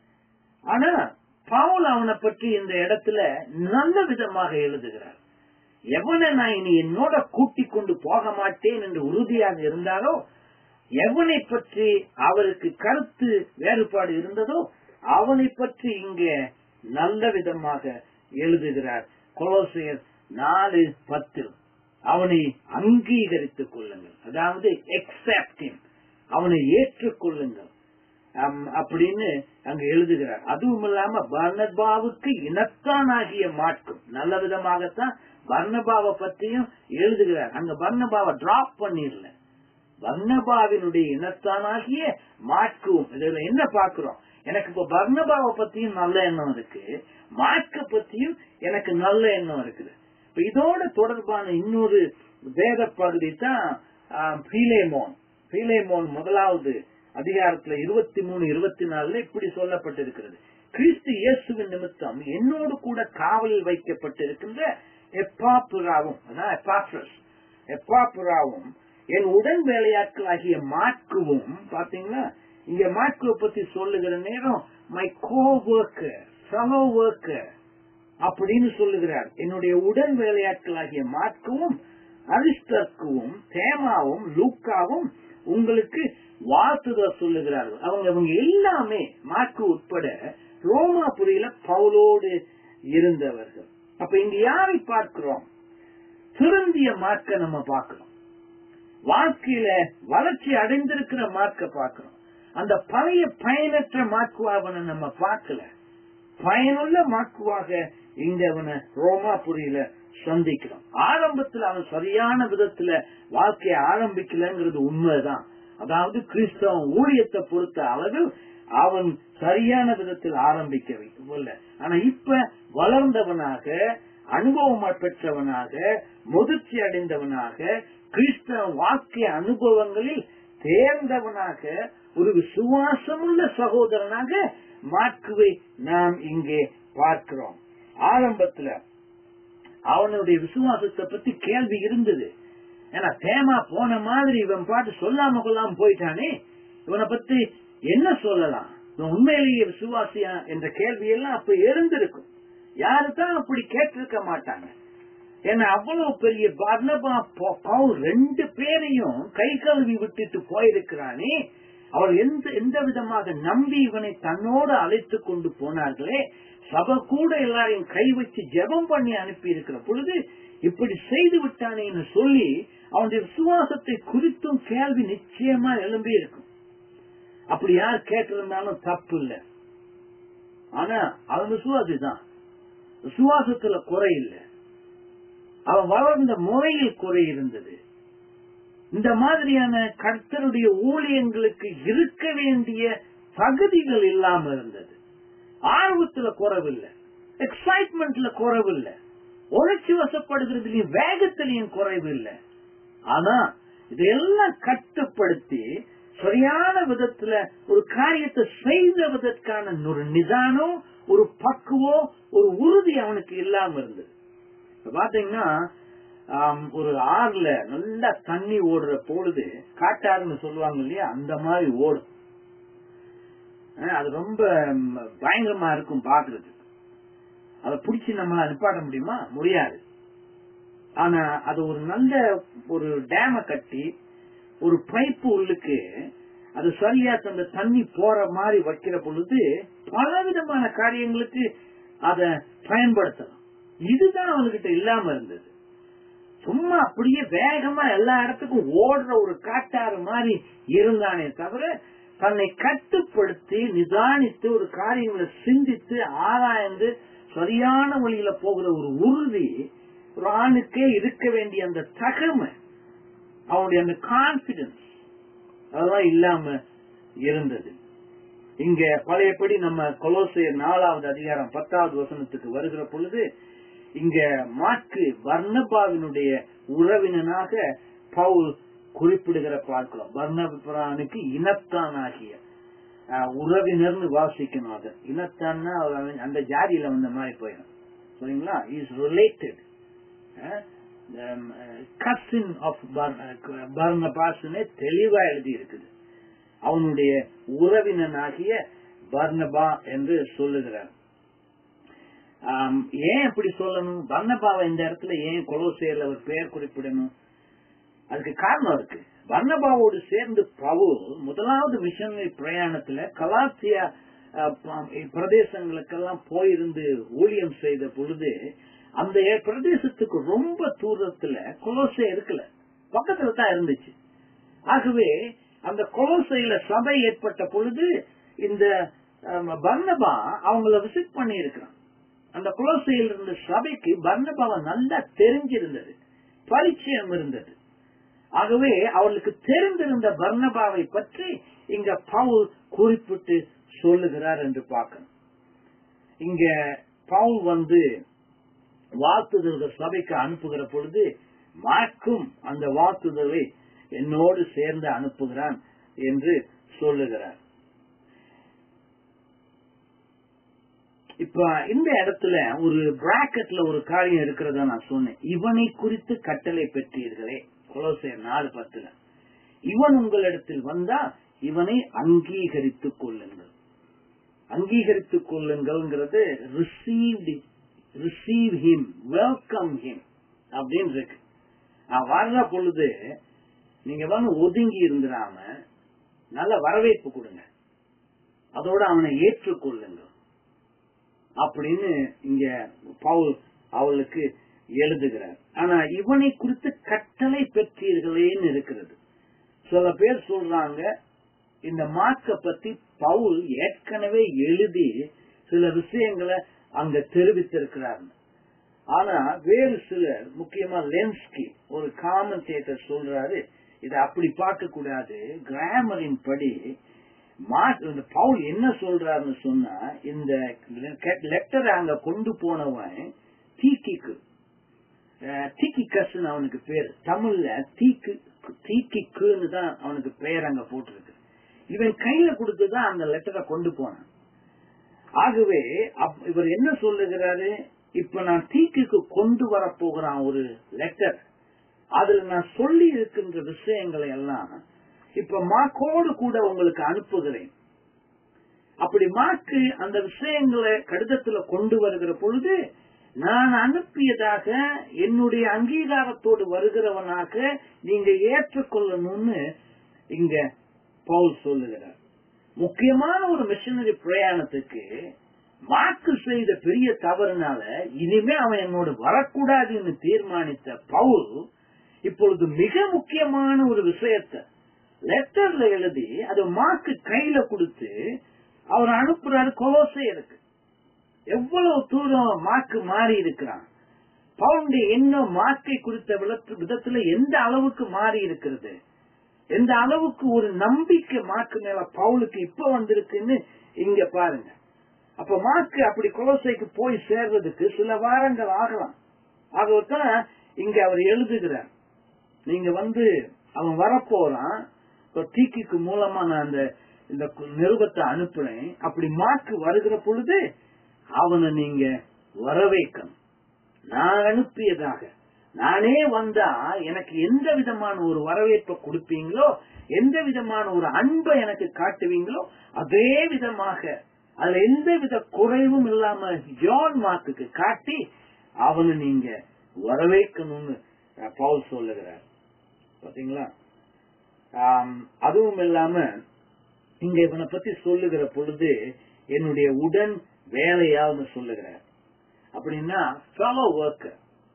ஆனா பவுல் அவனை பற்றி இந்த இடத்துல நல்ல விதமாக எழுதுகிறார் எவனை நான் இனி என்னோட கூட்டிக் கொண்டு போக மாட்டேன் என்று உறுதியாக இருந்தாரோ எவனை பற்றி அவருக்கு கருத்து வேறுபாடு இருந்ததோ அவனை பற்றி இங்கே நல்ல விதமாக எழுதுகிறார் கொலோசியர் நாலு பத்தில் அவனை அங்கீகரித்துக் கொள்ளுங்கள் அதாவது எக்ஸப்டிங் அவனை ஏற்றுக்கொள்ளுங்கள் அப்படின்னு அங்க எழுதுகிறார் அதுவும் இல்லாம பர்ணபாவுக்கு இனத்தானாகிய மாட்டும் நல்ல விதமாகத்தான் பர்ணபாவை பற்றியும் எழுதுகிறார் அங்க பர்ணபாவை டிராப் பண்ணிடல பர்ணபாவினுடைய இனத்தானாகிய மாட்கும் இதுல என்ன பாக்குறோம் எனக்கு இப்ப பர்ணபாவை பத்தியும் நல்ல எண்ணம் இருக்கு மாட்க பத்தியும் எனக்கு நல்ல எண்ணம் இருக்குது இப்ப இதோட தொடர்பான இன்னொரு வேத பகுதி தான் பீலேமோன் பீலேமோன் முதலாவது அதிகாரத்துல இருபத்தி மூணு இருபத்தி நாலுல இப்படி சொல்லப்பட்டிருக்கிறது கிறிஸ்து இயேசுவின் நிமித்தம் என்னோடு கூட காவலில் வைக்கப்பட்டிருக்கின்ற எப்பாப்புராவும் எப்பாப்புராவும் என் உடன் வேலையாட்களாகிய மாட்குவும் பாத்தீங்களா இங்க மாட்குவை பத்தி சொல்லுகிற நேரம் my co worker fellow worker அப்படின்னு சொல்லுகிறார் என்னுடைய உடன் வேலையாட்களாகிய மாட்கவும் அரிஸ்டர்க்குவும் தேமாவும் லூக்காவும் உங்களுக்கு வாழ்த்துதல் சொல்லுகிறார்கள் அவங்க அவங்க எல்லாமே மாற்கு உட்பட ரோமாபுரியில பவுலோடு இருந்தவர்கள் அப்ப இங்க யாரை பார்க்கிறோம் திருந்திய மார்க்க நம்ம பார்க்கிறோம் வாழ்க்கையில வளர்ச்சி அடைந்திருக்கிற மார்க்க பார்க்கிறோம் அந்த பழைய பயனற்ற மாக்குவாவனை நம்ம பார்க்கல பயனுள்ள மாக்குவாக இங்க அவனை ரோமாபுரியில சந்திக்கிறோம் ஆரம்பத்துல அவன் சரியான விதத்துல வாழ்க்கையை ஆரம்பிக்கலங்கிறது உண்மைதான் அதாவது கிறிஸ்தவ ஊழியத்தை பொறுத்த அளவில் அவன் சரியான விதத்தில் ஆரம்பிக்கவில்லை ஆனா இப்ப வளர்ந்தவனாக அனுபவம் பெற்றவனாக முதிர்ச்சி அடைந்தவனாக கிறிஸ்தவ வாக்கிய அனுபவங்களில் தேர்ந்தவனாக ஒரு விசுவாசமுள்ள சகோதரனாக மாற்றுவை நாம் இங்கே பார்க்கிறோம் ஆரம்பத்துல அவனுடைய விசுவாசத்தை பத்தி கேள்வி இருந்தது ஏன்னா தேமா போன மாதிரி இவன் பாட்டு சொல்லாம கொள்ளாம போயிட்டானே இவனை பத்தி என்ன சொல்லலாம் இவன் உண்மையிலேயே விசுவாசியா என்ற கேள்வி எல்லாம் அப்ப எழுந்திருக்கும் யாருதான் அப்படி கேட்டிருக்க மாட்டாங்க ஏன்னா அவ்வளவு பெரிய பர்ணபா பவுல் ரெண்டு பேரையும் கை கல்வி விட்டுட்டு போயிருக்கிறானே அவர் எந்த எந்த விதமாக நம்பி இவனை தன்னோடு அழைத்து கொண்டு போனார்களே சபை கூட எல்லாரையும் கை வச்சு ஜெபம் பண்ணி அனுப்பி இருக்கிற பொழுது இப்படி செய்து விட்டானேன்னு சொல்லி அவனுடைய விசுவாசத்தை குறித்தும் கேள்வி நிச்சயமா எழும்பி இருக்கும் அப்படி யார் கேட்டிருந்தாலும் தப்பு இல்லை ஆனா அவன் விசுவாசி தான் விசுவாசத்துல குறை இல்லை அவன் வளர்ந்த முறையில் குறை இருந்தது இந்த மாதிரியான கர்த்தருடைய ஊழியங்களுக்கு இருக்க வேண்டிய தகுதிகள் இல்லாம இருந்தது ஆர்வத்துல குறவில்லை எக்ஸைட்மெண்ட்ல குறவில்லை உணர்ச்சி வசப்படுகிறதுலயும் வேகத்திலையும் குறைவு இல்லை ஆனா இதையெல்லாம் கட்டுப்படுத்தி சரியான விதத்துல ஒரு காரியத்தை செய்ததற்கான ஒரு நிதானம் ஒரு பக்குவம் ஒரு உறுதி அவனுக்கு இல்லாம இருந்தது இப்ப பாத்தீங்கன்னா ஆம், ஒரு ஆறுல நல்லா தண்ணி ஓடுற பொழுது காட்டாறுன்னு சொல்லுவாங்க இல்லையா அந்த மாதிரி ஓடும் அஹ் அது ரொம்ப ம், பயங்கரமா இருக்கும் பாக்குறது அதை பிடிச்சி நம்மளால நிப்பாட்ட முடியுமா முடியாது ஆனா அது ஒரு நல்ல ஒரு டேம கட்டி ஒரு பைப்பு உள்ளுக்கு அது சரியா அந்த தண்ணி போற மாதிரி வைக்கிற பொழுது பலவிதமான காரியங்களுக்கு அத பயன்படுத்தலாம் இதுதான் அவன்கிட்ட இல்லாம இருந்தது சும்மா அப்படியே வேகமா எல்லா இடத்துக்கும் ஓடுற ஒரு காட்டாறு மாதிரி இருந்தானே தவிர தன்னை கட்டுப்படுத்தி நிதானித்து ஒரு காரியங்களை சிந்தித்து ஆராய்ந்து சரியான வழியில போகிற ஒரு உறுதி ஒரு ஆணுக்கே இருக்க வேண்டிய அந்த தகமை அவனுடைய அந்த கான்பிடன்ஸ் அதெல்லாம் இல்லாம இருந்தது இங்க பழையபடி நம்ம கொலோசையர் நாலாவது அதிகாரம் பத்தாவது வசனத்துக்கு வருகிற பொழுது இங்க மாற்கு வர்ணபாவினுடைய உறவினனாக பவுல் குறிப்பிடுகிற பார்க்கிறோம் வர்ணபுரானுக்கு இனத்தான் ஆகிய அஹ், உறவினர்னு வாசிக்கணும் அது இனத்தான்னா அவன் அந்த ஜாதியில வந்த மாதிரி போயிடும் சரிங்களா இஸ் ரிலேட்டட் கசின் ஆஃப் பர்னபாஸ்னே தெளிவா எழுதி இருக்குது அவனுடைய உறவினனாகிய பர்னபா என்று சொல்லுகிறார் ஆம், ஏன் அப்படி சொல்லணும் பர்னபாவை இந்த இடத்துல ஏன் கொலோசேர்ல அவர் பெயர் குறிப்பிடணும் அதுக்கு காரணம் இருக்கு பர்னபாவோடு சேர்ந்து பவுல் முதலாவது மிஷனரி பிரயாணத்துல கலாசியா அஹ், ப- பிரதேசங்களுக்கெல்லாம் போயிருந்து ஊழியம் செய்த பொழுது அந்த பிரதேசத்துக்கு ரொம்ப தூரத்துல கொலோசே இருக்கல பக்கத்துல தான் இருந்துச்சு ஆகவே அந்த கொலோசையில சபை ஏற்பட்ட பொழுது இந்த அஹ், பர்னபா அவங்கள விசிட் பண்ணி இருக்கிறான் அந்த குலோசையில் இருந்த சபைக்கு பர்னபாவை நல்லா தெரிஞ்சிருந்தது பரிச்சயம் இருந்தது ஆகவே அவர்களுக்கு தெரிந்திருந்த பர்னபாவை பற்றி இங்க பவுல் குறிப்பிட்டு சொல்லுகிறார் என்று பார்க்கணும் இங்க பவுல் வந்து வாழ்த்துதல்கள் சபைக்கு அனுப்புகிற பொழுது மார்க்கும் அந்த வாழ்த்துதலை என்னோடு சேர்ந்து அனுப்புகிறான் என்று சொல்லுகிறார் இப்ப இந்த இடத்துல ஒரு பிராக்கெட்ல ஒரு காரியம் இருக்கிறதா நான் சொன்னேன் இவனை குறித்து கட்டளை பெற்றீர்களே கொலோசையர் நாலு பத்துல இவன் உங்களிடத்தில் வந்தா இவனை அங்கீகரித்துக் கொள்ளுங்கள் அங்கீகரித்துக் கொள்ளுங்கள்ங்கிறது receive receive him welcome him அப்படின்னு இருக்கு நான் வர்ற பொழுது நீங்க வந்து ஒதுங்கி இருந்துடாம நல்ல வரவேற்பு கொடுங்க அதோட அவனை ஏற்றுக்கொள்ளுங்க அப்படின்னு இங்க பவுல் அவளுக்கு எழுதுகிறார் ஆனா இவனை குறித்து கட்டளை பெற்றீர்களேன்னு இருக்கிறது சில பேர் சொல்றாங்க இந்த மார்க்க பத்தி பவுல் ஏற்கனவே எழுதி சில விஷயங்களை அங்க தெரிவித்திருக்கிறார் ஆனா வேறு சிலர் முக்கியமா லென்ஸ்கி ஒரு காமன்டேட்டர் சொல்றாரு இதை அப்படி பார்க்க கூடாது கிராமரின் படி மா- இந்த பவுல் என்ன சொல்றாருன்னு சொன்னா இந்த லெட்டரை அங்க கொண்டு போனவன் தீக்கிக்கு தீக்கிக்கஸ்ன்னு அவனுக்கு பேர் தமிழ்ல தீக்கு தீக்கிக்குன்னு தான் அவனுக்கு பெயர் அங்க போட்டிருக்கு இவன் கையில கொடுத்துதான் அந்த லெட்டரை கொண்டு போனான் ஆகவே அப்- இவர் என்ன சொல்லுகிறாரு இப்ப நான் தீக்குக்கு கொண்டு வர போகிறான் ஒரு லெட்டர் அதுல நான் சொல்லி இருக்கின்ற விஷயங்களை எல்லாம் இப்ப மாக்கோடு கூட உங்களுக்கு அனுப்புகிறேன் அப்படி மாக்கு அந்த விஷயங்களை கடிதத்துல கொண்டு வருகிற பொழுது நான் அனுப்பியதாக என்னுடைய அங்கீகாரத்தோடு வருகிறவனாக நீங்க ஏற்றுக்கொள்ளணும்னு இங்க பவுல் சொல்லுகிறார் முக்கியமான ஒரு மிஷனரி பிரயாணத்துக்கு மாக்கு செய்த பெரிய தவறுனால இனிமே அவன் என்னோடு வரக்கூடாதுன்னு தீர்மானித்த பவுல் இப்பொழுது மிக முக்கியமான ஒரு விஷயத்தை லெட்டர்ல எழுதி அது மாக்கு கையில கொடுத்து அவர் அனுப்புறாரு கொலோசையருக்கு எவ்வளவு தூரம் மாக்கு மாறி இருக்கிறான் பவுனுடைய எண்ணம் மார்க்கை குறித்த விளத்து- விதத்துல எந்த அளவுக்கு மாறி இருக்கிறது எந்த அளவுக்கு ஒரு நம்பிக்கை மார்க்கு மேல பவுலுக்கு இப்ப வந்திருக்குன்னு இங்க பாருங்க அப்ப மார்க்கு அப்படி கொலோசைக்கு போய் சேர்றதுக்கு சில வாரங்கள் ஆகலாம் ஆகத்தான் இங்க அவர் எழுதுகிறார் நீங்க வந்து அவன் வரப்போறான் இப்ப தீக்கிக்கு மூலமா நான் அந்த இந்த கு- நிருபத்தை அனுப்புறேன் அப்படி மார்க்கு வருகிற பொழுது அவனை நீங்க வரவேக்கணும் நான் அனுப்பியதாக நானே வந்தா எனக்கு எந்த விதமான ஒரு வரவேற்பை கொடுப்பீங்களோ எந்த விதமான ஒரு அன்பை எனக்கு காட்டுவீங்களோ அதே விதமாக அதுல எந்த வித குறைவும் இல்லாம ஜான் மார்க்குக்கு காட்டி அவனை நீங்க வரவேற்கணும்னு அஹ், பவுல் சொல்லுகிறார் பாத்தீங்களா ஆம், அதுவும் இல்லாம இங்க இவனை பத்தி சொல்லுகிற பொழுது என்னுடைய உடன் வேலையாள்னு சொல்லுகிறார் அப்படின்னா fellow worker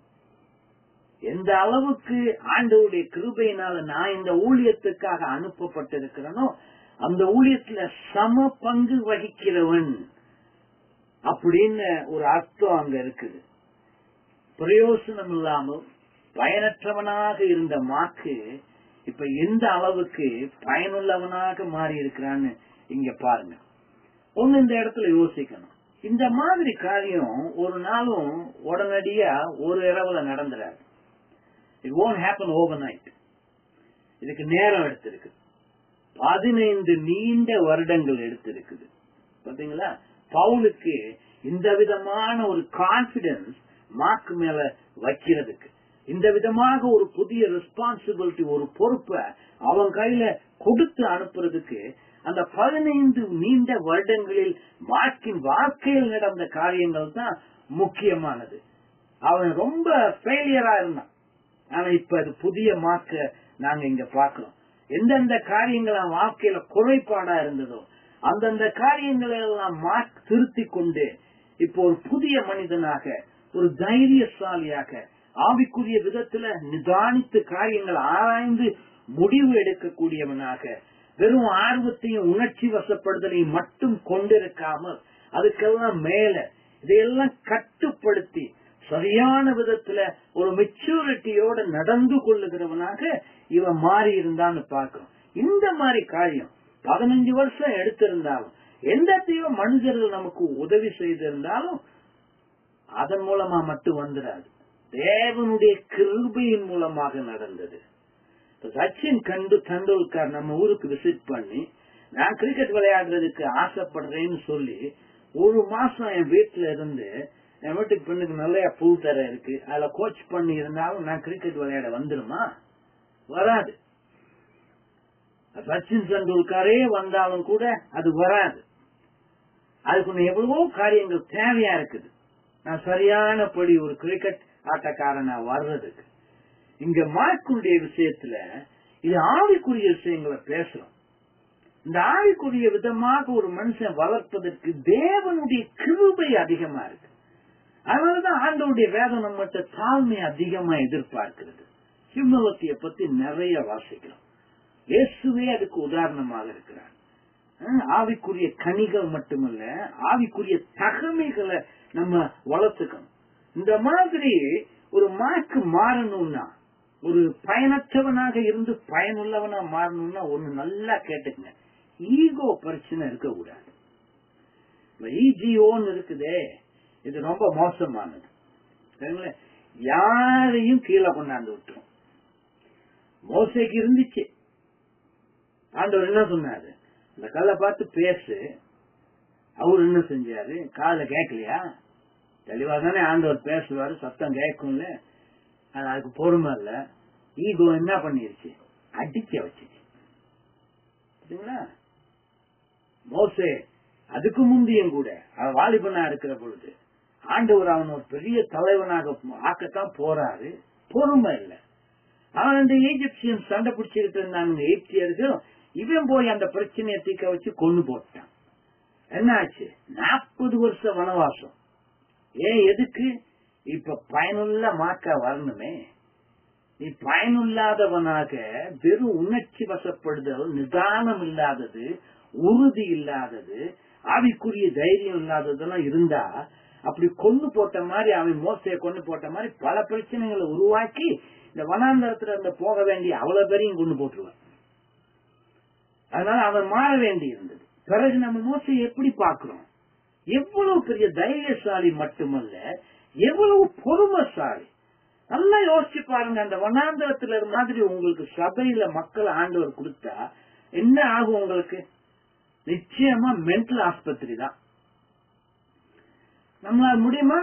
எந்த அளவுக்கு ஆண்டவருடைய கிருபையினால நான் இந்த ஊழியத்துக்காக அனுப்பப்பட்டிருக்கிறேனோ அந்த ஊழியத்துல சம பங்கு வகிக்கிறவன் அப்படின்னு ஒரு அர்த்தம் அங்க இருக்குது பிரயோசனம் இல்லாமல் பயனற்றவனாக இருந்த மாக்கு இப்ப எந்த அளவுக்கு பயனுள்ளவனாக மாறி இருக்கிறான்னு இங்க பாருங்க ஒண்ணு இந்த இடத்துல யோசிக்கணும் இந்த மாதிரி காரியம் ஒரு நாளும் உடனடியா ஒரு இரவுல நடந்துராது இட் won't happen overnight இதுக்கு நேரம் எடுத்திருக்கு பதினைந்து நீண்ட வருடங்கள் எடுத்திருக்குது பாத்தீங்களா பவுலுக்கு இந்த விதமான ஒரு கான்பிடன்ஸ் மார்க் மேல வைக்கிறதுக்கு இந்த விதமாக ஒரு புதிய ரெஸ்பான்சிபிலிட்டி ஒரு பொறுப்பை அவன் கையில கொடுத்து அனுப்புறதுக்கு அந்த பதினைந்து நீண்ட வருடங்களில் மார்க்கின் வாழ்க்கையில் நடந்த காரியங்கள் தான் முக்கியமானது அவன் ரொம்ப ஃபெயிலியரா இருந்தான் ஆனா இப்ப அது புதிய மார்க்க நாங்க இங்க பாக்குறோம் எந்தெந்த காரியங்கள் அவன் வாழ்க்கையில குறைபாடா இருந்ததோ அந்தந்த காரியங்களை எல்லாம் மார்க் திருத்தி கொண்டு இப்போ ஒரு புதிய மனிதனாக ஒரு தைரியசாலியாக ஆவிக்குரிய விதத்துல நிதானித்து காரியங்கள் ஆராய்ந்து முடிவு எடுக்கக்கூடியவனாக வெறும் ஆர்வத்தையும் உணர்ச்சி வசப்படுதலையும் மட்டும் கொண்டிருக்காமல் அதுக்கெல்லாம் மேல இதையெல்லாம் கட்டுப்படுத்தி சரியான விதத்துல ஒரு மெச்சூரிட்டியோட நடந்து கொள்ளுகிறவனாக இவன் மாறி இருந்தான்னு பார்க்கிறோம் இந்த மாதிரி காரியம் பதினஞ்சு வருஷம் எடுத்திருந்தாலும் எந்த தெய்வ மனிதர்கள் நமக்கு உதவி செய்திருந்தாலும் அதன் மூலமா மட்டும் வந்துடாது தேவனுடைய கிருபையின் மூலமாக நடந்தது இப்ப சச்சின் கண்டு தண்டுல்கர் நம்ம ஊருக்கு விசிட் பண்ணி நான் கிரிக்கெட் விளையாடுறதுக்கு ஆசைப்படுறேன்னு சொல்லி ஒரு மாசம் என் வீட்டுல இருந்து என் வீட்டுக்கு பெண்ணுக்கு நல்ல புல் தர இருக்கு அதுல கோச் பண்ணி இருந்தாலும் நான் கிரிக்கெட் விளையாட வந்துருமா வராது சச்சின் டெண்டுல்கரே வந்தாலும் கூட அது வராது அதுக்கு எவ்வளவோ காரியங்கள் தேவையா இருக்குது நான் சரியானபடி ஒரு கிரிக்கெட் ஆட்டக்காரனா வர்றதுக்கு இங்க மார்க்குடைய விஷயத்துல இது ஆவிக்குரிய விஷயங்களை பேசுறோம் இந்த ஆவிக்குரிய விதமாக ஒரு மனுஷன் வளர்ப்பதற்கு தேவனுடைய கிருபை அதிகமா இருக்கு அதனாலதான் ஆண்டவருடைய வேதம் நம்மகிட்ட தாழ்மை அதிகமா எதிர்பார்க்கிறது ஹியூமிலிட்டிய பத்தி நிறைய வாசிக்கிறோம் இயேசுவே அதுக்கு உதாரணமாக இருக்கிறார் அஹ் ஆவிக்குரிய கனிகள் மட்டுமல்ல ஆவிக்குரிய தகமைகளை நம்ம வளர்த்துக்கணும் இந்த மாதிரி ஒரு மார்க்கு மாறணும்னா ஒரு பயனற்றவனாக இருந்து பயனுள்ளவனா மாறணும்னா ஒண்ணு நல்லா கேட்டுக்கங்க ஈகோ பிரச்சனை இருக்கக்கூடாது ஈஜிஓன்னு இருக்குதே இது ரொம்ப மோசமானது சரிங்களா? யாரையும் கீழே கொண்டாந்து விட்டுரும் மோசைக்கு இருந்துச்சு ஆண்டவர் என்ன சொன்னாரு இந்த கல்லை பார்த்து பேசு அவர் என்ன செஞ்சாரு காதுல கேட்கலையா தெளிவா தானே ஆண்டவர் பேசுவாரு சத்தம் கேட்கும்ல ஆனா அதுக்கு பொறுமை இல்ல ஈகோ என்ன பண்ணிருச்சு அடிக்க வச்சுச்சு பாத்தீங்களா மோசே அதுக்கு முந்தியும் கூட அவன் வாலிபனா இருக்கிற பொழுது ஆண்டவர் அவன் ஒரு பெரிய தலைவனாக ஆக்கத்தான் போறாரு பொறுமை இல்ல அவன் அந்த ஈஜிப்சியன் சண்டை பிடிச்சிட்டு இருந்தாங்க எகிப்தியர்கள் இவன் போய் அந்த பிரச்சனையை தீர்க்க வச்சு கொண்டு போட்டான் என்னாச்சு நாற்பது வருஷம் வனவாசம் ஏன் எதுக்கு இப்ப பயனுள்ள மாக்கா வரணுமே நீ பயனுள்ளாதவனாக வெறும் உணர்ச்சி வசப்படுதல் நிதானம் இல்லாதது உறுதி இல்லாதது ஆவிக்குரிய தைரியம் இல்லாததெல்லாம் இருந்தா அப்படி கொண்டு போட்ட மாதிரி அவன் மோசையை கொண்டு போட்ட மாதிரி பல பிரச்சனைகளை உருவாக்கி இந்த வனாந்தரத்துல இருந்து போக வேண்டிய அவ்வளவு பேரையும் கொண்டு போட்டுருவான் அதனால அவன் மாற வேண்டி இருந்தது பிறகு நம்ம மோசையை எப்படி பார்க்கிறோம் எவ்வளவு பெரிய தைரியசாலி மட்டுமல்ல எவ்வளவு பொறுமைசாலி நல்லா யோசிச்சு பாருங்க அந்த வனாந்தரத்துல மாதிரி உங்களுக்கு சபையில மக்கள் ஆண்டவர் கொடுத்தா என்ன ஆகும் உங்களுக்கு நிச்சயமா மென்டல் ஆஸ்பத்திரி தான் நம்மளால முடியுமா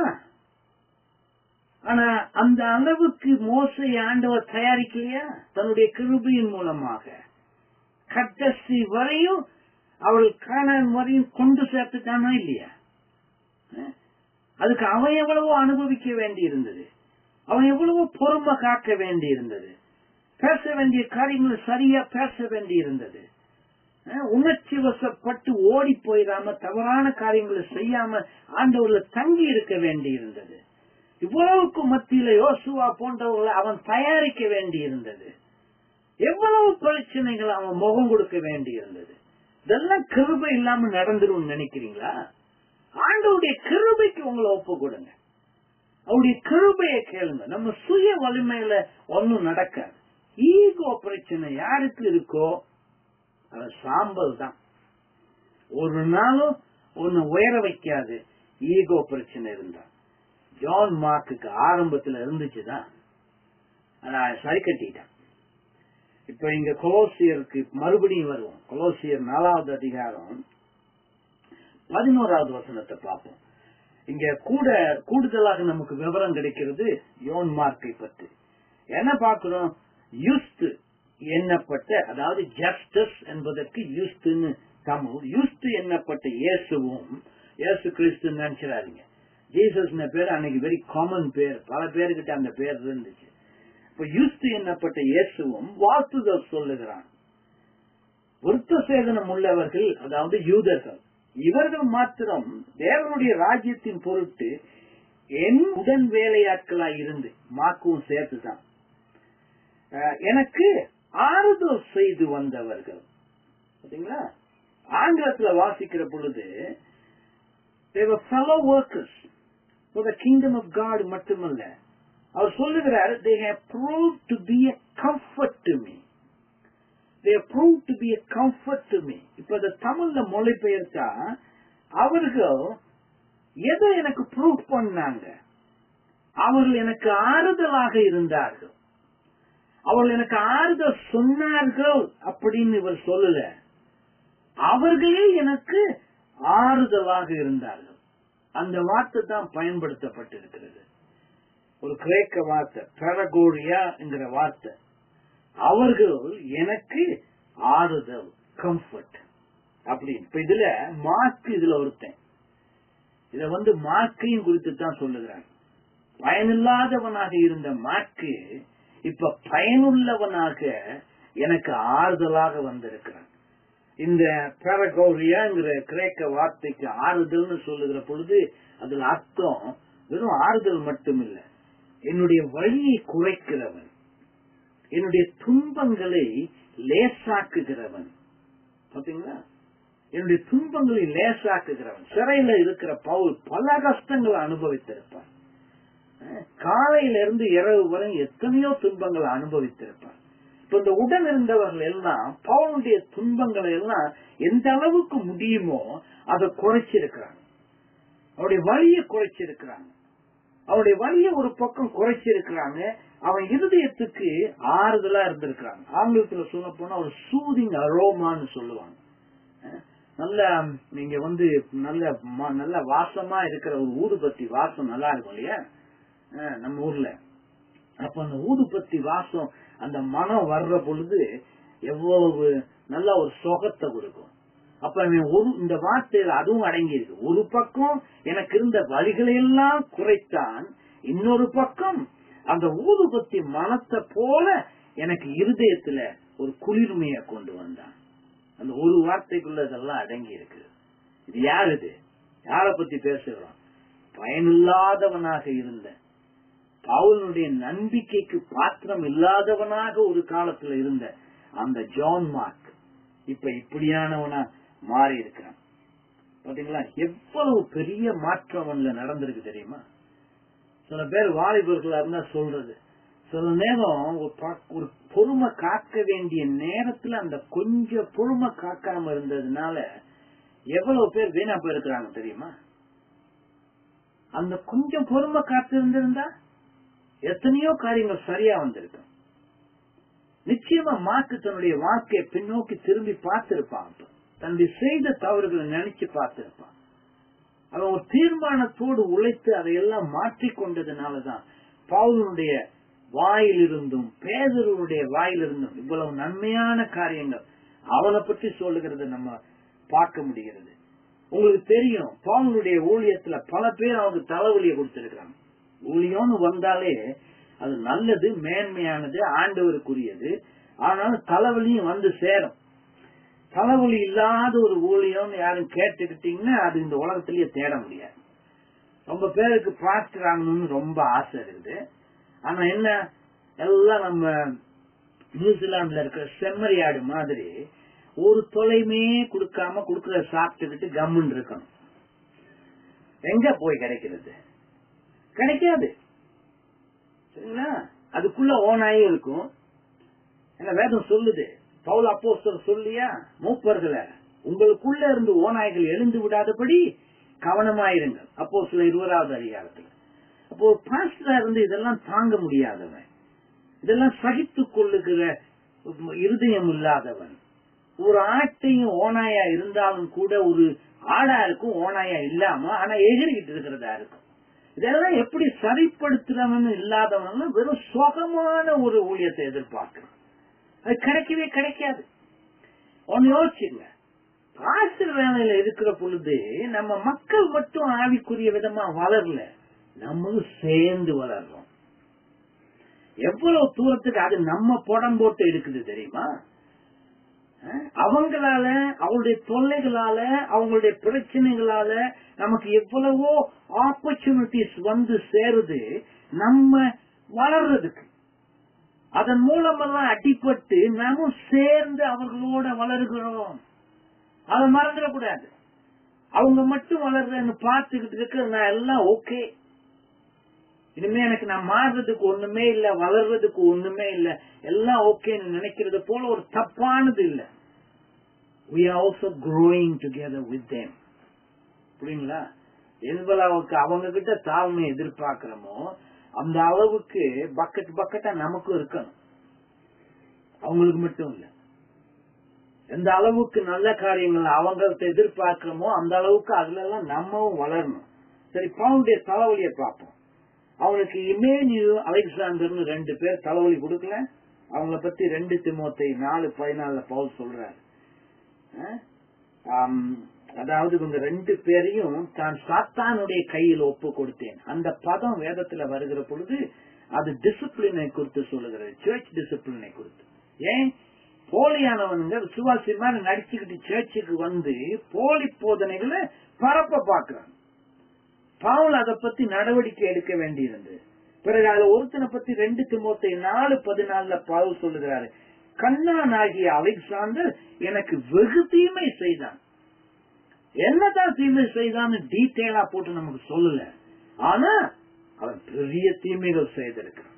ஆனா அந்த அளவுக்கு மோசை ஆண்டவர் தயாரிக்கலையா தன்னுடைய கிருபையின் மூலமாக கட்டசி வரையும் அவள் காணான் வரையும் கொண்டு சேர்த்துட்டானா இல்லையா அஹ்? அதுக்கு அவன் எவ்வளவோ அனுபவிக்க வேண்டி இருந்தது அவன் எவ்வளவோ பொறுமை காக்க வேண்டி இருந்தது பேச வேண்டிய காரியங்களை சரியா பேச வேண்டி இருந்தது அஹ், உணர்ச்சி வசப்பட்டு ஓடி போயிடாம தவறான காரியங்களை செய்யாம ஆண்டவர்ல தங்கி இருக்க வேண்டி இருந்தது இவ்வளவுக்கு மத்தியில யோசுவா போன்றவர்களை அவன் தயாரிக்க வேண்டி இருந்தது எவ்வளவு பிரச்சனைகள் அவன் முகம் கொடுக்க வேண்டி இருந்தது இதெல்லாம் கிருபை இல்லாம நடந்துரும் நினைக்கிறீங்களா ஆண்டவருடைய கிருபைக்கு உங்களை ஒப்பு கொடுங்க அவருடைய கிருபையை கேளுங்க நம்ம சுய வலிமையில ஒன்னும் நடக்காது ஈகோ பிரச்சனை யாருக்கு இருக்கோ அது சாம்பல் தான் ஒரு நாளும் ஒன்னு உயர வைக்காது ஈகோ பிரச்சனை இருந்தா ஜான் மார்க்குக்கு ஆரம்பத்துல இருந்துச்சுதான் ஆனா சரி கட்டிட்டான் இப்ப இங்க கொலோசியருக்கு மறுபடியும் வருவோம் கொலோசியர் நாலாவது அதிகாரம் பதினோராவது வசனத்தை பார்ப்போம் இங்க கூட கூடுதலாக நமக்கு விவரம் கிடைக்கிறது யோன் மார்க்கை பற்றி என்ன பார்க்கிறோம் யுஸ்து எண்ணப்பட்ட அதாவது ஜஸ்டிஸ் என்பதற்கு யுஸ்துன்னு தமிழ் யுஸ்து எண்ணப்பட்ட இயேசுவும் இயேசு கிறிஸ்து நினைச்சிடாதீங்க ஜீசஸ் பேர் அன்னைக்கு வெரி காமன் பேர் பல பேர்கிட்ட அந்த பேர் இருந்துச்சு இப்ப யுஸ்து எண்ணப்பட்ட இயேசுவும் வாழ்த்துதல் சொல்லுகிறான் விருத்த சேதனம் உள்ளவர்கள் அதாவது யூதர்கள் இவர்கள் மாத்திரம் தேவனுடைய ராஜ்யத்தின் பொருட்டு என் உடன் வேலையாட்களாய் இருந்து மாக்கவும் சேர்த்துதான் அஹ், எனக்கு ஆறுதல் செய்து வந்தவர்கள் பாத்தீங்களா ஆங்கிலத்துல வாசிக்கிற பொழுது they were fellow workers for the kingdom of God மட்டுமல்ல அவர் சொல்லுகிறார் they have proved to be a comfort to me they have proved to be a comfort to me இப்ப இந்த தமிழ்ல மொழிபெயர்த்தா அவர்கள் எதை எனக்கு ப்ரூவ் பண்ணாங்க அவர்கள் எனக்கு ஆறுதலாக இருந்தார்கள் அவர்கள் எனக்கு ஆறுதல் சொன்னார்கள் அப்படின்னு இவர் சொல்லல அவர்களே எனக்கு ஆறுதலாக இருந்தார்கள் அந்த வார்த்தை தான் பயன்படுத்தப்பட்டிருக்கிறது ஒரு கிரேக்க வார்த்தை பெரகோரியா என்கிற வார்த்தை அவர்கள் எனக்கு ஆறுதல் கம்ஃபர்ட் அப்படின்னு இப்ப இதுல மார்க் இதுல ஒருத்தன் இத வந்து மார்க்கையும் குறித்து தான் சொல்லுகிறாங்க பயனில்லாதவனாக இருந்த மார்க்கு இப்ப பயனுள்ளவனாக எனக்கு ஆறுதலாக வந்திருக்கிறான் இந்த பெரகோரியாங்கிற கிரேக்க வார்த்தைக்கு ஆறுதல்னு சொல்லுகிற பொழுது அதுல அர்த்தம் வெறும் ஆறுதல் மட்டும் இல்ல என்னுடைய வழியை குறைக்கிறவன் என்னுடைய துன்பங்களை லேசாக்குகிறவன் பாத்தீங்களா என்னுடைய துன்பங்களை லேசாக்குகிறவன் சிறையில இருக்கிற பவுல் பல கஷ்டங்களை அனுபவித்திருப்பான் அஹ் காலையில இருந்து இரவு வரை எத்தனையோ துன்பங்களை அனுபவித்திருப்பான் இப்ப இந்த உடன் இருந்தவர்கள் எல்லாம் பவுனுடைய துன்பங்களை எல்லாம் எந்த அளவுக்கு முடியுமோ அதை குறைச்சிருக்கிறாங்க அவருடைய வழியை குறைச்சிருக்கிறாங்க அவருடைய வழியை ஒரு பக்கம் குறைச்சிருக்கிறாங்க அவன் இருதயத்துக்கு ஆறுதலா இருந்திருக்கிறாங்க ஆங்கிலத்துல சொல்ல போனா ஒரு சூதிங் அரோமான்னு சொல்லுவாங்க அஹ் நல்ல நீங்க வந்து நல்ல ம- நல்ல வாசமா இருக்கிற ஒரு ஊதுபத்தி வாசம் நல்லா இருக்கும் இல்லையா அஹ் நம்ம ஊர்ல அப்ப அந்த ஊதுபத்தி வாசம் அந்த மனம் வர்ற பொழுது எவ்வளவு நல்ல ஒரு சுகத்தை கொடுக்கும் அப்ப அவன் ஒரு இந்த வார்த்தையில அதுவும் அடங்கி இருக்கு ஒரு பக்கம் எனக்கு இருந்த வழிகளை எல்லாம் குறைத்தான் இன்னொரு பக்கம் அந்த ஊதுபத்தி மனத்தை போல எனக்கு இருதயத்துல ஒரு குளிர்மையை கொண்டு வந்தான் அந்த ஒரு வார்த்தைக்குள்ள இதெல்லாம் அடங்கி இருக்கு இது யார் இது யார பத்தி பேசுகிறோம் பயனில்லாதவனாக இருந்த பவுலனுடைய நம்பிக்கைக்கு பாத்திரம் இல்லாதவனாக ஒரு காலத்துல இருந்த அந்த ஜான் மார்க் இப்ப இப்படியானவனா மாறி இருக்கிறான் பாத்தீங்களா எவ்வளவு பெரிய மாற்றம் அவன்ல நடந்திருக்கு தெரியுமா சில பேர் வாலிபர்களா இருந்தா சொல்றது சில நேரம் ஒரு பா- ஒரு பொறுமை காக்க வேண்டிய நேரத்துல அந்த கொஞ்சம் பொறுமை காக்காம இருந்ததுனால எவ்வளவு பேர் வீணா போயிருக்கிறாங்க தெரியுமா அந்த கொஞ்சம் பொறுமை காத்து இருந்திருந்தா எத்தனையோ காரியங்கள் சரியா வந்திருக்கும் நிச்சயமா மாக்கு தன்னுடைய வாழ்க்கையை பின்னோக்கி திரும்பி பார்த்திருப்பான் அப்ப. தன்னுடைய செய்த தவறுகளை நினைச்சு பார்த்திருப்பான் அவன் ஒரு தீர்மானத்தோடு உழைத்து அதையெல்லாம் மாற்றிக் கொண்டதுனாலதான் பவுலனுடைய வாயிலிருந்தும் பேதருடைய வாயிலிருந்தும் இவ்வளவு நன்மையான காரியங்கள் அவனை பற்றி சொல்லுகிறத நம்ம பார்க்க முடிகிறது உங்களுக்கு தெரியும் பவுனுடைய ஊழியத்துல பல பேர் அவனுக்கு தலைவலியை கொடுத்திருக்கிறாங்க ஊழியம்னு வந்தாலே அது நல்லது மேன்மையானது ஆண்டவருக்குரியது ஆனாலும் தலைவலியும் வந்து சேரும் தலைவலி இல்லாத ஒரு ஊழியம்னு யாரும் கேட்டுக்கிட்டீங்கன்னா அது இந்த உலகத்திலேயே தேட முடியாது ரொம்ப பேருக்கு பாஸ்டர் ஆகணும்னு ரொம்ப ஆசை இருக்குது ஆனா என்ன எல்லாம் நம்ம நியூசிலாந்துல இருக்கிற செம்மறியாடு மாதிரி ஒரு தொலைமே கொடுக்காம கொடுக்கறத சாப்பிட்டுக்கிட்டு கம்முன்னு இருக்கணும் எங்க போய் கிடைக்கிறது கிடைக்காது சரிங்களா அதுக்குள்ள ஓனாயே இருக்கும் என்ன வேதம் சொல்லுது பவுல் அப்போஸ்தலர் சொல்லியா மூப்பர்களை உங்களுக்குள்ள இருந்து ஓநாய்கள் எழுந்து விடாதபடி கவனமாயிருங்கள் அப்போ சில இருபதாவது அதிகாரத்துல அப்போ பாஸ்டரா இருந்து இதெல்லாம் தாங்க முடியாதவன் இதெல்லாம் சகித்துக் கொள்ளுகிற இருதயம் இல்லாதவன் ஒரு ஆட்டையும் ஓனாயா இருந்தாலும் கூட ஒரு ஆடா இருக்கும் ஓனாயா இல்லாம ஆனா எகிரிக்கிட்டு இருக்கிறதா இருக்கும் இதெல்லாம் எப்படி சரிப்படுத்துறவன் இல்லாதவன் வெறும் சுகமான ஒரு ஊழியத்தை எதிர்பார்க்கிறான் அது கிடைக்கவே கிடைக்காது ஒன்னு யோசிச்சுங்க ஆசிரியர் வேலையில இருக்கிற பொழுது நம்ம மக்கள் மட்டும் ஆவிக்குரிய விதமா வளரல நம்மளும் சேர்ந்து வளர்றோம் எவ்வளவு தூரத்துக்கு அது நம்ம புடம் போட்டு இருக்குது தெரியுமா அஹ், அவங்களால அவங்களுடைய தொல்லைகளால அவங்களுடைய பிரச்சனைகளால நமக்கு எவ்வளவோ ஆப்பர்ச்சுனிட்டிஸ் வந்து சேருது நம்ம வளர்றதுக்கு அதன் மூலமெல்லாம் அடிபட்டு நாமும் சேர்ந்து அவர்களோட வளர்கிறோம் அதை மறந்துடக்கூடாது அவங்க மட்டும் வளர்றன்னு பார்த்துக்கிட்டு இருக்க நான் எல்லாம் ஓகே இனிமே எனக்கு நான் மாறுறதுக்கு ஒண்ணுமே இல்ல வளர்றதுக்கு ஒண்ணுமே இல்ல எல்லாம் ஓகேன்னு நினைக்கிறது போல ஒரு தப்பானது இல்ல we are also growing together with them புரியுங்களா எவ்வளவுக்கு அவங்க கிட்ட தாழ்மை எதிர்பார்க்கிறோமோ அந்த அளவுக்கு பக்கெட் பக்கெட்டா நமக்கும் இருக்கணும் அவங்களுக்கு மட்டும் இல்ல எந்த அளவுக்கு நல்ல காரியங்கள் அவங்கள்ட்ட எதிர்பார்க்கிறோமோ அந்த அளவுக்கு அதுல எல்லாம் நம்மவும் வளரணும் சரி பவுனுடைய தலைவலியை பார்ப்போம் அவனுக்கு இமேனியு அலெக்சாண்டர்னு ரெண்டு பேர் தலைவலி கொடுக்கல அவங்கள பத்தி ரெண்டு திமுத்தை நாலு பதினாலுல பவுல் சொல்றாரு அஹ்? ஆம், அதாவது இவங்க ரெண்டு பேரையும் தான் சாத்தானுடைய கையில் ஒப்பு கொடுத்தேன் அந்த பதம் வேதத்துல வருகிற பொழுது அது டிசிப்ளினை குறித்து சொல்லுகிறது சர்ச் டிசிப்ளினை குறித்து ஏன் போலியானவனுங்க விசுவாசி மாதிரி நடிச்சுக்கிட்டு சர்ச்சுக்கு வந்து போலி போதனைகளை பரப்ப பாக்குறாங்க பவுல் அதை பத்தி நடவடிக்கை எடுக்க வேண்டியிருந்தது பிறகு அதுல ஒருத்தனை பத்தி ரெண்டு திமுத்தை நாலு பதினாலுல பவுல் சொல்லுகிறாரு கண்ணானாகிய அலெக்சாண்டர் எனக்கு வெகு தீமை செய்தான் என்னதான் தீமை செய்தான்னு டீட்டெயிலா போட்டு நமக்கு சொல்லல ஆனா அவன் பெரிய தீமைகள் செய்திருக்கான்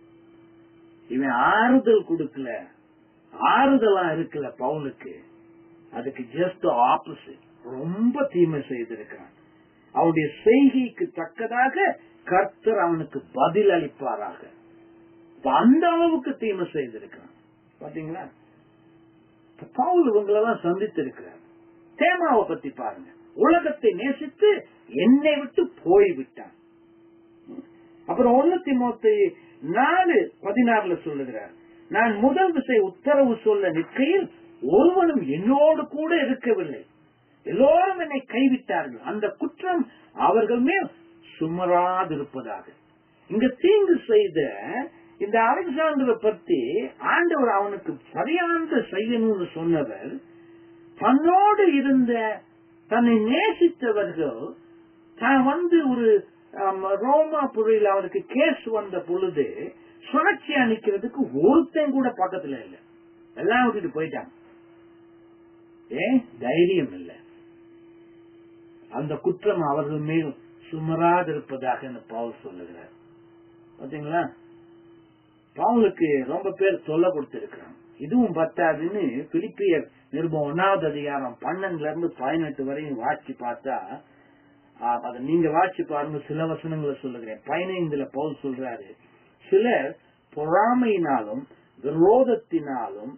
இவன் ஆறுதல் கொடுக்கல ஆறுதலா இருக்கல பவுலுக்கு அதுக்கு ஜஸ்ட் ஆப்போசிட் ரொம்ப தீமை செய்திருக்கான் அவனுடைய செய்கைக்கு தக்கதாக கர்த்தர் அவனுக்கு பதில் அளிப்பாராக இப்ப அந்த அளவுக்கு தீமை செய்திருக்கான் பாத்தீங்களா இப்ப பவுல் இவங்களெல்லாம் சந்தித்திருக்கிறார் தேமாவை பத்தி பாருங்க உலகத்தை நேசித்து என்னை விட்டு போய்விட்டான் அப்புறம் ஒண்ணு திமுத்தி நாலு பதினாறுல சொல்லுகிறார் நான் முதல் விசை உத்தரவு சொல்ல நிற்கையில் ஒருவனும் என்னோடு கூட இருக்கவில்லை எல்லோரும் என்னை கைவிட்டார்கள் அந்த குற்றம் அவர்கள் மேல் சுமராதிருப்பதாக இங்க தீங்கு செய்த இந்த அலெக்சாண்டரை பத்தி ஆண்டவர் அவனுக்கு சரியானது செய்யணும்னு சொன்னவர் தன்னோடு இருந்த தன்னை நேசித்தவர்கள் தான் வந்து ஒரு ஆம், ரோமா புரியில் அவனுக்கு கேஸ் வந்த பொழுது சுழற்சி அணிக்கிறதுக்கு ஒருத்தன் கூட பக்கத்துல இல்ல எல்லாம் விட்டுட்டு போயிட்டாங்க ஏன் தைரியம் இல்ல அந்த குற்றம் அவர்கள் மேல் சுமராதிருப்பதாக என்று பவுல் சொல்லுகிறார் பாத்தீங்களா பவுலுக்கு ரொம்ப பேர் தொல்லை கொடுத்திருக்கிறாங்க இதுவும் பத்தாதுன்னு பிலிப்பியர் நிருபம் ஒன்னாவது அதிகாரம் பன்னெண்டுல இருந்து பதினெட்டு வரையும் வாட்சி பார்த்தா ஆஹ், அதை நீங்க வாட்சி பாருங்க சில வசனங்களை சொல்லுகிறேன் பதினைந்துல பவுல் சொல்றாரு சிலர் பொறாமையினாலும் விரோதத்தினாலும்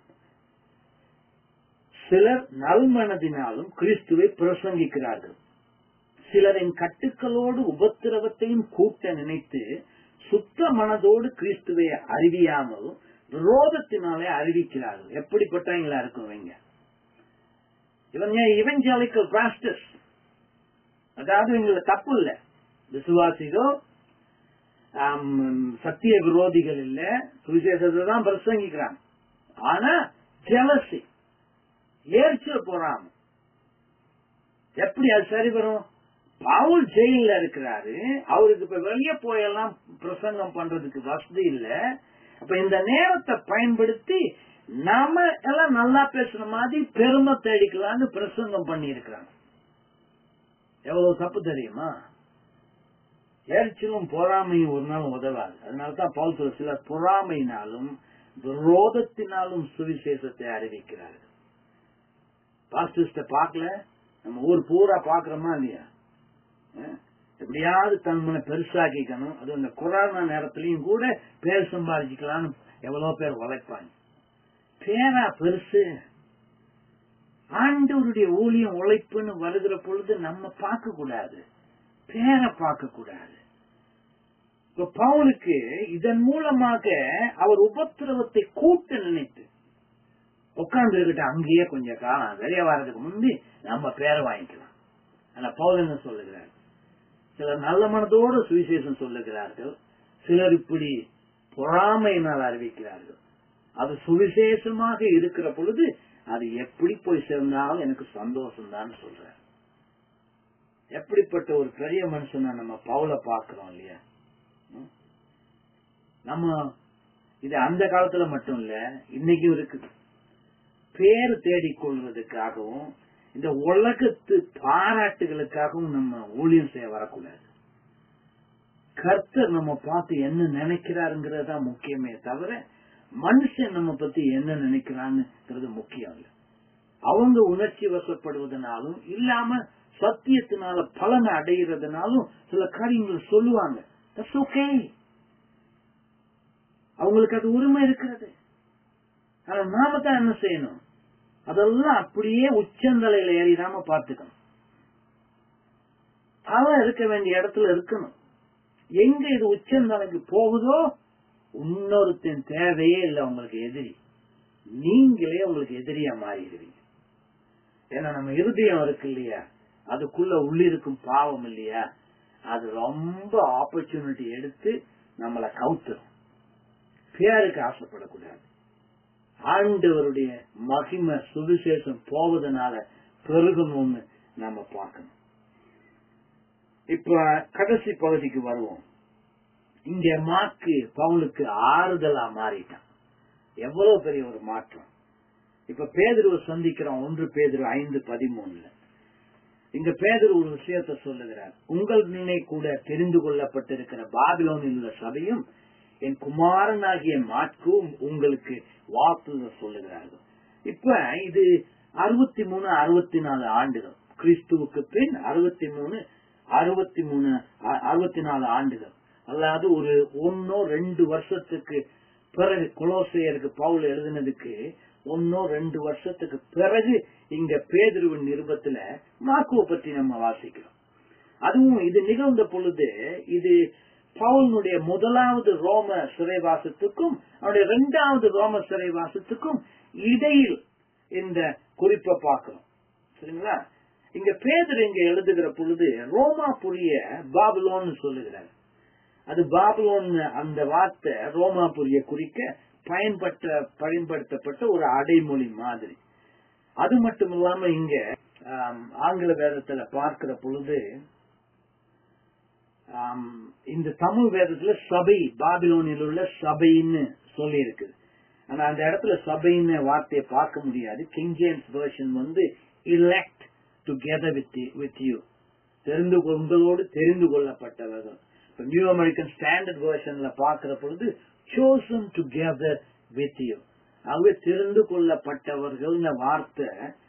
சிலர் நல்மனதினாலும் கிறிஸ்துவை பிரசங்கிக்கிறார்கள் சிலரின் கட்டுக்களோடு உபத்திரவத்தையும் கூட்ட நினைத்து சுத்த மனதோடு கிறிஸ்துவை அறிவியாமல் விரோதத்தினாலே அறிவிக்கிறார்கள் எப்படிப்பட்டவங்களா இருக்கும் இவங்க இவங்க இவஞ்சாலிக்கல் பாஸ்டர்ஸ் அதாவது இவங்கள தப்பு இல்ல விசுவாசிகள் ஆம், சத்திய விரோதிகள் இல்ல சுவிசேஷத்தை தான் பிரசங்கிக்கிறாங்க ஆனா ஜெலசி ஏர்ச்சல் போறாம எப்படி அது சரி வரும் பவுல் ஜெயில இருக்கிறாரு அவருக்கு இப்ப வெளியே போயெல்லாம் பிரசங்கம் பண்றதுக்கு வசதி இல்ல அப்ப இந்த நேரத்தை பயன்படுத்தி நாம எல்லாம் நல்லா பேசுற மாதிரி பெருமை தேடிக்கலாம்னு பிரசங்கம் பண்ணி இருக்கிறாங்க எவ்வளவு தப்பு தெரியுமா எரிச்சலும் பொறாமையும் ஒரு நாள் உதவாது அதனாலதான் பவுல் சொல்ல சிலர் பொறாமையினாலும் விரோதத்தினாலும் சுவிசேஷத்தை அறிவிக்கிறார்கள் பாஸ்டிஸ்ட பார்க்கல நம்ம ஊர் பூரா பாக்குறோமா இல்லையா அஹ், எப்படியாவது தன்மனை பெருசாக்கிக்கணும் அது இந்த கொரோனா நேரத்திலையும் கூட பேர் சம்பாதிச்சுக்கலாம்னு எவ்வளவு பேர் உழைப்பாங்க பேரா பெருசு ஆண்டவருடைய ஊழியம் உழைப்புன்னு வருகிற பொழுது நம்ம பார்க்க கூடாது பேரை பார்க்க கூடாது இப்ப பவுலுக்கு இதன் மூலமாக அவர் உபத்திரவத்தை கூட்ட நினைத்து உட்கார்ந்து இருக்கிட்ட அங்கேயே கொஞ்சம் காலம் வெளியே வர்றதுக்கு முந்தி நம்ம பேரை வாங்கிக்கலாம் ஆனா பவுல் என்ன சொல்லுகிறார் சிலர் நல்ல மனதோடு சுவிசேஷம் சொல்லுகிறார்கள் சிலர் இப்படி பொறாமையினால் அறிவிக்கிறார்கள் அது சுவிசேஷமாக இருக்கிற பொழுது அது எப்படி போய் சேர்ந்தாலும் எனக்கு சந்தோஷம் தான் சொல்றார் எப்படிப்பட்ட ஒரு பெரிய மனுஷனை நம்ம பவுல பாக்குறோம் இல்லையா ம்? நம்ம இது அந்த காலத்துல மட்டும் இல்ல இன்னைக்கும் இருக்குது பேர் தேடிக் கொள்வதற்காகவும் இந்த உலகத்து பாராட்டுகளுக்காகவும் நம்ம ஊழியம் செய்ய வரக்கூடாது கர்த்தர் நம்ம பார்த்து என்ன நினைக்கிறாருங்கிறது தான் முக்கியமே தவிர மனுஷன் நம்ம பத்தி என்ன நினைக்கிறான்ங்கிறது முக்கியம் இல்ல அவங்க உணர்ச்சி வசப்படுவதனாலும் இல்லாம சத்தியத்தினால பலனை அடைகிறதுனாலும் சில காரியங்கள் சொல்லுவாங்க That's okay. அவங்களுக்கு அது உரிமை இருக்கிறது ஆனா நாம தான் என்ன செய்யணும் அதெல்லாம் அப்படியே உச்சந்தலையில ஏறிடாம பார்த்துக்கணும் தலை இருக்க வேண்டிய இடத்துல இருக்கணும் எங்க இது உச்சந்தலைக்கு போகுதோ இன்னொருத்தன் தேவையே இல்லை உங்களுக்கு எதிரி நீங்களே உங்களுக்கு எதிரியா மாறிடுவீங்க ஏன்னா நம்ம இருதயம் இருக்கு இல்லையா அதுக்குள்ள உள்ளிருக்கும் பாவம் இல்லையா அது ரொம்ப ஆப்பர்ச்சுனிட்டி எடுத்து நம்மளை கவுத்துரும் பேருக்கு ஆசைப்படக்கூடாது ஆண்டவருடைய மகிமை சுவிசேஷம் போவதனால பெருகணும்னு நாம பார்க்கணும் இப்ப கடைசி பகுதிக்கு வருவோம் இங்க மாக்கு பவுலுக்கு ஆறுதலா மாறிட்டான் எவ்வளவு பெரிய ஒரு மாற்றம் இப்ப பேதுருவை சந்திக்கிறோம் ஒன்று பேதுரு ஐந்து பதிமூணுல இங்க பேதுரு ஒரு விஷயத்தை சொல்லுகிறார் உங்கள் நினை கூட தெரிந்து கொள்ளப்பட்டிருக்கிற பாபிலோனில் உள்ள சபையும் என் குமாரனாகிய மாட்கும் உங்களுக்கு வாக்கு சொல்லுகிறார்கள் இப்ப இது அறுபத்தி மூணு அறுபத்தி நாலு ஆண்டுகள் கிறிஸ்துவுக்கு பின் அறுபத்தி மூணு அறுபத்தி மூணு அறுபத்தி நாலு ஆண்டுகள் அதாவது ஒரு ஒன்னோ ரெண்டு வருஷத்துக்கு பிறகு குலோசையருக்கு பவுல் எழுதினதுக்கு ஒன்னோ ரெண்டு வருஷத்துக்கு பிறகு இங்க பேதுருவின் நிருபத்துல மாக்குவை பற்றி நம்ம வாசிக்கிறோம் அதுவும் இது நிகழ்ந்த பொழுது இது பவுனுடைய முதலாவது ரோம சிறைவாசத்துக்கும் அவனுடைய இரண்டாவது ரோம சிறைவாசத்துக்கும் இடையில் இந்த குறிப்பை பார்க்கிறோம் சரிங்களா இங்க பேதர் இங்க எழுதுகிற பொழுது ரோமாபுரிய பாபுலோன்னு சொல்லுகிறார் அது பாபுலோன் அந்த வார்த்தை ரோமாபுரிய குறிக்க பயன்பட்ட பயன்படுத்தப்பட்ட ஒரு அடைமொழி மாதிரி அது மட்டும் இல்லாம இங்க ஆங்கில வேதத்துல பார்க்கிற பொழுது இந்த தமிழ் வேதத்துல சபை பாபிலோனில் உள்ள சபைன்னு சொல்லி இருக்குது ஆனா அந்த இடத்துல சபைன்னு வார்த்தையை பார்க்க முடியாது கிங் ஜேம்ஸ் வேர்ஷன் வந்து elect together with, the, with you தெரிந்து உங்களோடு தெரிந்து கொள்ளப்பட்டவர்கள் இப்ப நியூ அமெரிக்கன் ஸ்டாண்டர்ட் வேர்ஷன்ல பாக்குற பொழுது chosen together with you ஆகவே தெரிந்து கொள்ளப்பட்டவர்கள் வார்த்தை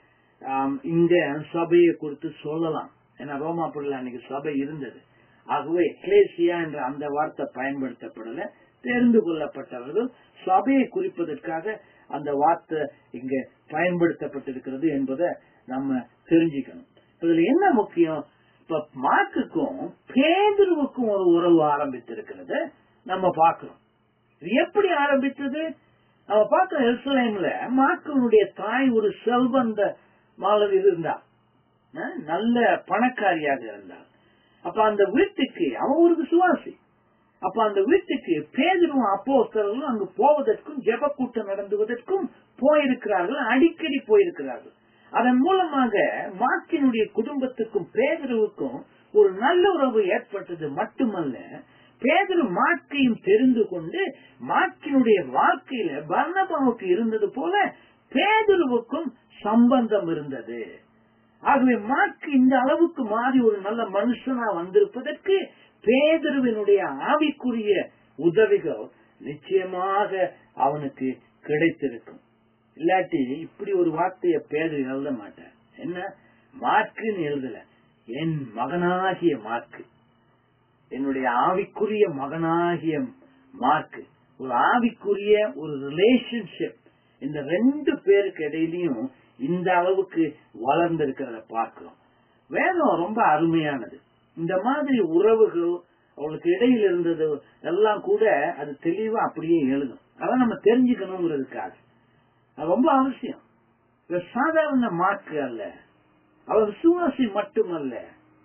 ஆம், இங்க சபையை குறித்து சொல்லலாம் ஏன்னா ரோமாபுரில் அன்னைக்கு சபை இருந்தது ஆகவே எக்லேசியா என்ற அந்த வார்த்தை பயன்படுத்தப்படல தெரிந்து கொள்ளப்பட்டவர்கள் சபையை குறிப்பதற்காக அந்த வார்த்தை இங்க பயன்படுத்தப்பட்டிருக்கிறது என்பதை நம்ம தெரிஞ்சுக்கணும் இதுல என்ன முக்கியம் இப்ப மார்க்குக்கும் பேதுருவுக்கும் ஒரு உறவு ஆரம்பித்திருக்கிறது நம்ம பார்க்கிறோம் இது எப்படி ஆரம்பித்தது நம்ம பார்க்கிறோம் எருசலேம்ல மார்க்கனுடைய தாய் ஒரு செல்வந்த மாலர் இருந்தா அஹ், நல்ல பணக்காரியாக இருந்தார் அப்ப அந்த வீட்டுக்கு அவன் ஒரு விசுவாசி அப்ப அந்த வீட்டுக்கு பேதரும் அப்போஸ்தலர்களும் அங்கு போவதற்கும் ஜெப கூட்டம் நடந்துவதற்கும் போயிருக்கிறார்கள் அடிக்கடி போயிருக்கிறார்கள் அதன் மூலமாக மார்க்கினுடைய குடும்பத்துக்கும் பேதருவுக்கும் ஒரு நல்ல உறவு ஏற்பட்டது மட்டுமல்ல பேதரு மார்க்கையும் தெரிந்து கொண்டு மார்க்கினுடைய வாழ்க்கையில பர்ணபாவுக்கு இருந்தது போல பேதருவுக்கும் சம்பந்தம் இருந்தது ஆகவே மார்க் இந்த அளவுக்கு மாறி ஒரு நல்ல மனுஷனா வந்திருப்பதற்கு பேதருவினுடைய ஆவிக்குரிய உதவிகள் நிச்சயமாக அவனுக்கு கிடைத்திருக்கும் இல்லாட்டி இப்படி ஒரு வார்த்தையை பேதர் எழுத மாட்டார் என்ன மார்க்குன்னு எழுதல என் மகனாகிய மார்க்கு என்னுடைய ஆவிக்குரிய மகனாகிய மார்க்கு ஒரு ஆவிக்குரிய ஒரு ரிலேஷன்ஷிப் இந்த ரெண்டு பேருக்கு இடையிலையும் இந்த அளவுக்கு வளர்ந்திருக்கிறத பார்க்கிறோம் வேதம் ரொம்ப அருமையானது இந்த மாதிரி உறவுகள் அவளுக்கு இடையில் இருந்தது எல்லாம் கூட அது தெளிவா அப்படியே எழுதும் அதை நம்ம தெரிஞ்சுக்கணுங்கிறதுக்காக அது ரொம்ப அவசியம் இவர் சாதாரண மார்க்கு அல்ல அவர் விசுவாசி மட்டுமல்ல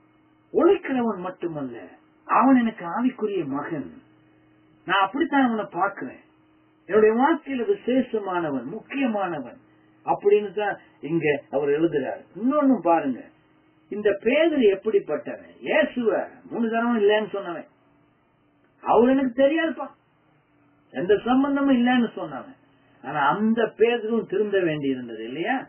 உழைக்கிறவன் மட்டுமல்ல அவன் எனக்கு ஆவிக்குரிய மகன் நான் அப்படித்தான் அவனை பார்க்கிறேன் என்னுடைய வாழ்க்கையில விசேஷமானவன் முக்கியமானவன் அப்படின்னு தான் இங்க அவர் எழுதுறாரு இன்னொன்னு பாருங்க இந்த பேதர் எப்படிப்பட்டவன் இயேசுவ மூணு தரம் இல்லைன்னு சொன்னவன் அவர் எனக்கு தெரியாதுப்பா எந்த சம்பந்தமும் இல்லைன்னு சொன்னவன் ஆனா அந்த பேதரும் திருந்த வேண்டி இருந்தது இல்லையா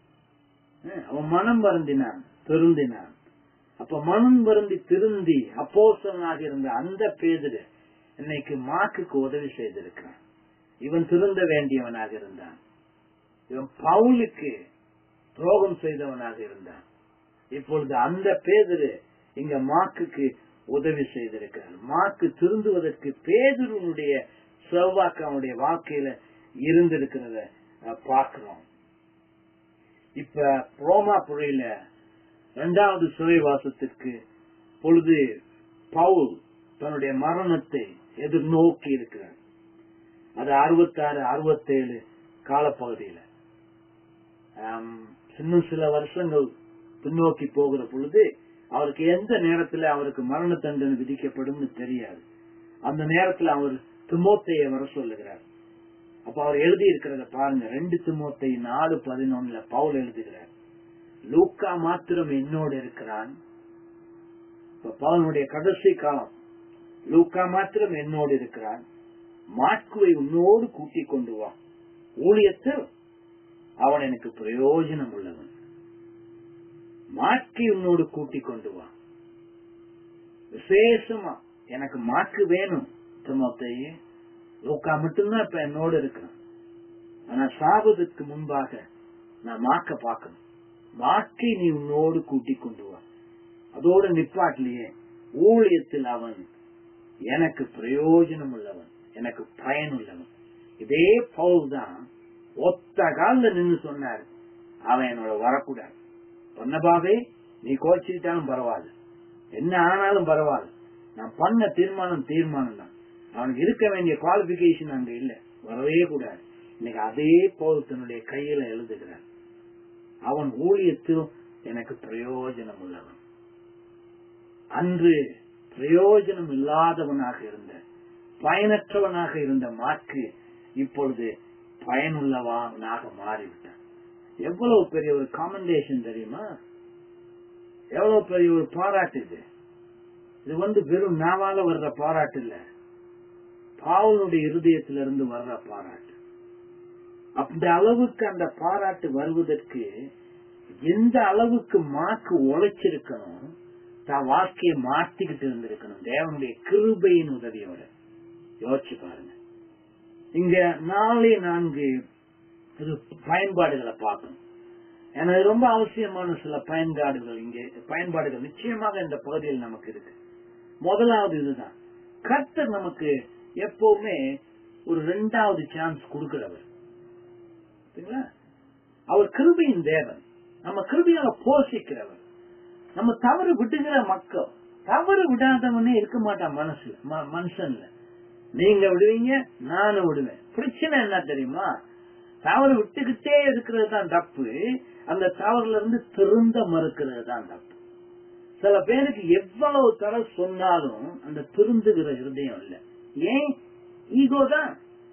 ஹம், அவன் மனம் வருந்தினான் திருந்தினான் அப்ப மனம் வருந்தி திருந்தி அப்போசனாக இருந்த அந்த பேதரு இன்னைக்கு மாக்குக்கு உதவி செய்திருக்கிறான் இவன் திருந்த வேண்டியவனாக இருந்தான் இவன் பவுலுக்கு துரோகம் செய்தவனாக இருந்தான் இப்பொழுது அந்த பேதரு இங்க மாக்குக்கு உதவி செய்திருக்கிறார் மாக்கு திருந்துவதற்கு பேதருனுடைய செல்வாக்கு அவனுடைய வாழ்க்கையில இருந்திருக்கிறத அஹ், பார்க்கிறோம் இப்ப ரோமா புழையில இரண்டாவது சிறைவாசத்திற்கு பொழுது பவுல் தன்னுடைய மரணத்தை எதிர்நோக்கி இருக்கிறார் அது அறுபத்தாறு அறுபத்தேழு காலப்பகுதியில ஆம், இன்னும் சில வருஷங்கள் பின்னோக்கி போகிற பொழுது அவருக்கு எந்த நேரத்துல அவருக்கு மரண தண்டனை விதிக்கப்படும் தெரியாது அந்த நேரத்துல அவர் திமோத்தைய வர சொல்லுகிறார் அப்ப அவர் எழுதி இருக்கிறத பாருங்க ரெண்டு திமோத்தை நாலு பதினொன்னுல பவுல் எழுதுகிறார் லூக்கா மாத்திரம் என்னோடு இருக்கிறான் இப்ப பவுனுடைய கடைசி காலம் லூக்கா மாத்திரம் என்னோடு இருக்கிறான் மாட்குவை உன்னோடு கூட்டிக் கொண்டு வா ஊழியத்தில் அவன் எனக்கு பிரயோஜனம் உள்ளவன் மாட்கை உன்னோடு கூட்டிக் கொண்டு வா விசேஷமா எனக்கு மாக்கு வேணும் திமுத்தையே லூக்கா மட்டும்தான் இப்ப என்னோடு இருக்கிறான் ஆனா சாபத்துக்கு முன்பாக நான் மாக்க பார்க்கணும் மாக்கை நீ உன்னோடு கூட்டிக் கொண்டு வா அதோட நிப்பாட்டிலேயே ஊழியத்தில் அவன் எனக்கு பிரயோஜனம் உள்ளவன் எனக்கு பயன் உள்ளவன் இதே பவுல் தான் ஒத்த காலில் நின்னு சொன்னார் அவன் என்னோட வரக்கூடாது பொன்னபாவே நீ கோச்சிட்டாலும் பரவாயில்ல என்ன ஆனாலும் பரவாயில்ல நான் பண்ண தீர்மானம் தீர்மானம் தான் அவனுக்கு இருக்க வேண்டிய குவாலிபிகேஷன் அங்க இல்ல வரவே கூடாது இன்னைக்கு அதே பவுல் தன்னுடைய கையில எழுதுகிறார் அவன் ஊழியத்திலும் எனக்கு பிரயோஜனம் உள்ளவன் அன்று பிரயோஜனம் இல்லாதவனாக இருந்த பயனற்றவனாக இருந்த மார்க்கு இப்பொழுது பயனுள்ளவனாக மாறிவிட்டான் எவ்வளவு பெரிய ஒரு காமெண்டேஷன் தெரியுமா எவ்வளவு பெரிய ஒரு பாராட்டு இது இது வந்து வெறும் நாவால வர்ற பாராட்டு இல்ல பாவனுடைய இருதயத்திலிருந்து வர்ற பாராட்டு அந்த அளவுக்கு அந்த பாராட்டு வருவதற்கு எந்த அளவுக்கு மாக்கு உழைச்சிருக்கணும் தான் வாழ்க்கையை மாத்திக்கிட்டு இருந்திருக்கணும் தேவனுடைய கிருபையின் உதவியோட யோசிச்சு பாருங்க இங்க நாலே நான்கு இது பயன்பாடுகளை பார்க்கணும் ஏன்னா இது ரொம்ப அவசியமான சில பயன்பாடுகள் இங்கே பயன்பாடுகள் நிச்சயமாக இந்த பகுதியில் நமக்கு இருக்கு முதலாவது இதுதான் கர்த்தர் நமக்கு எப்பவுமே ஒரு ரெண்டாவது சான்ஸ் கொடுக்கிறவர் சரிங்களா? அவர் கிருபையின் தேவன் நம்ம கிருபையால போஷிக்கிறவர் நம்ம தவறு விட்டுகிற மக்கள் தவறு விடாதவனே இருக்க மாட்டான் மனசுல ம- மனுஷன்ல நீங்க விடுவீங்க நானும் விடுவேன் பிரச்சனை என்ன தெரியுமா தவறு விட்டுக்கிட்டே இருக்கிறது தான் தப்பு அந்த தவறுல இருந்து திருந்த மறுக்கிறது தான் தப்பு சில பேருக்கு எவ்வளவு தடவை சொன்னாலும் அந்த திருந்துகிற இருதயம் இல்ல ஏன் ஈகோ தான்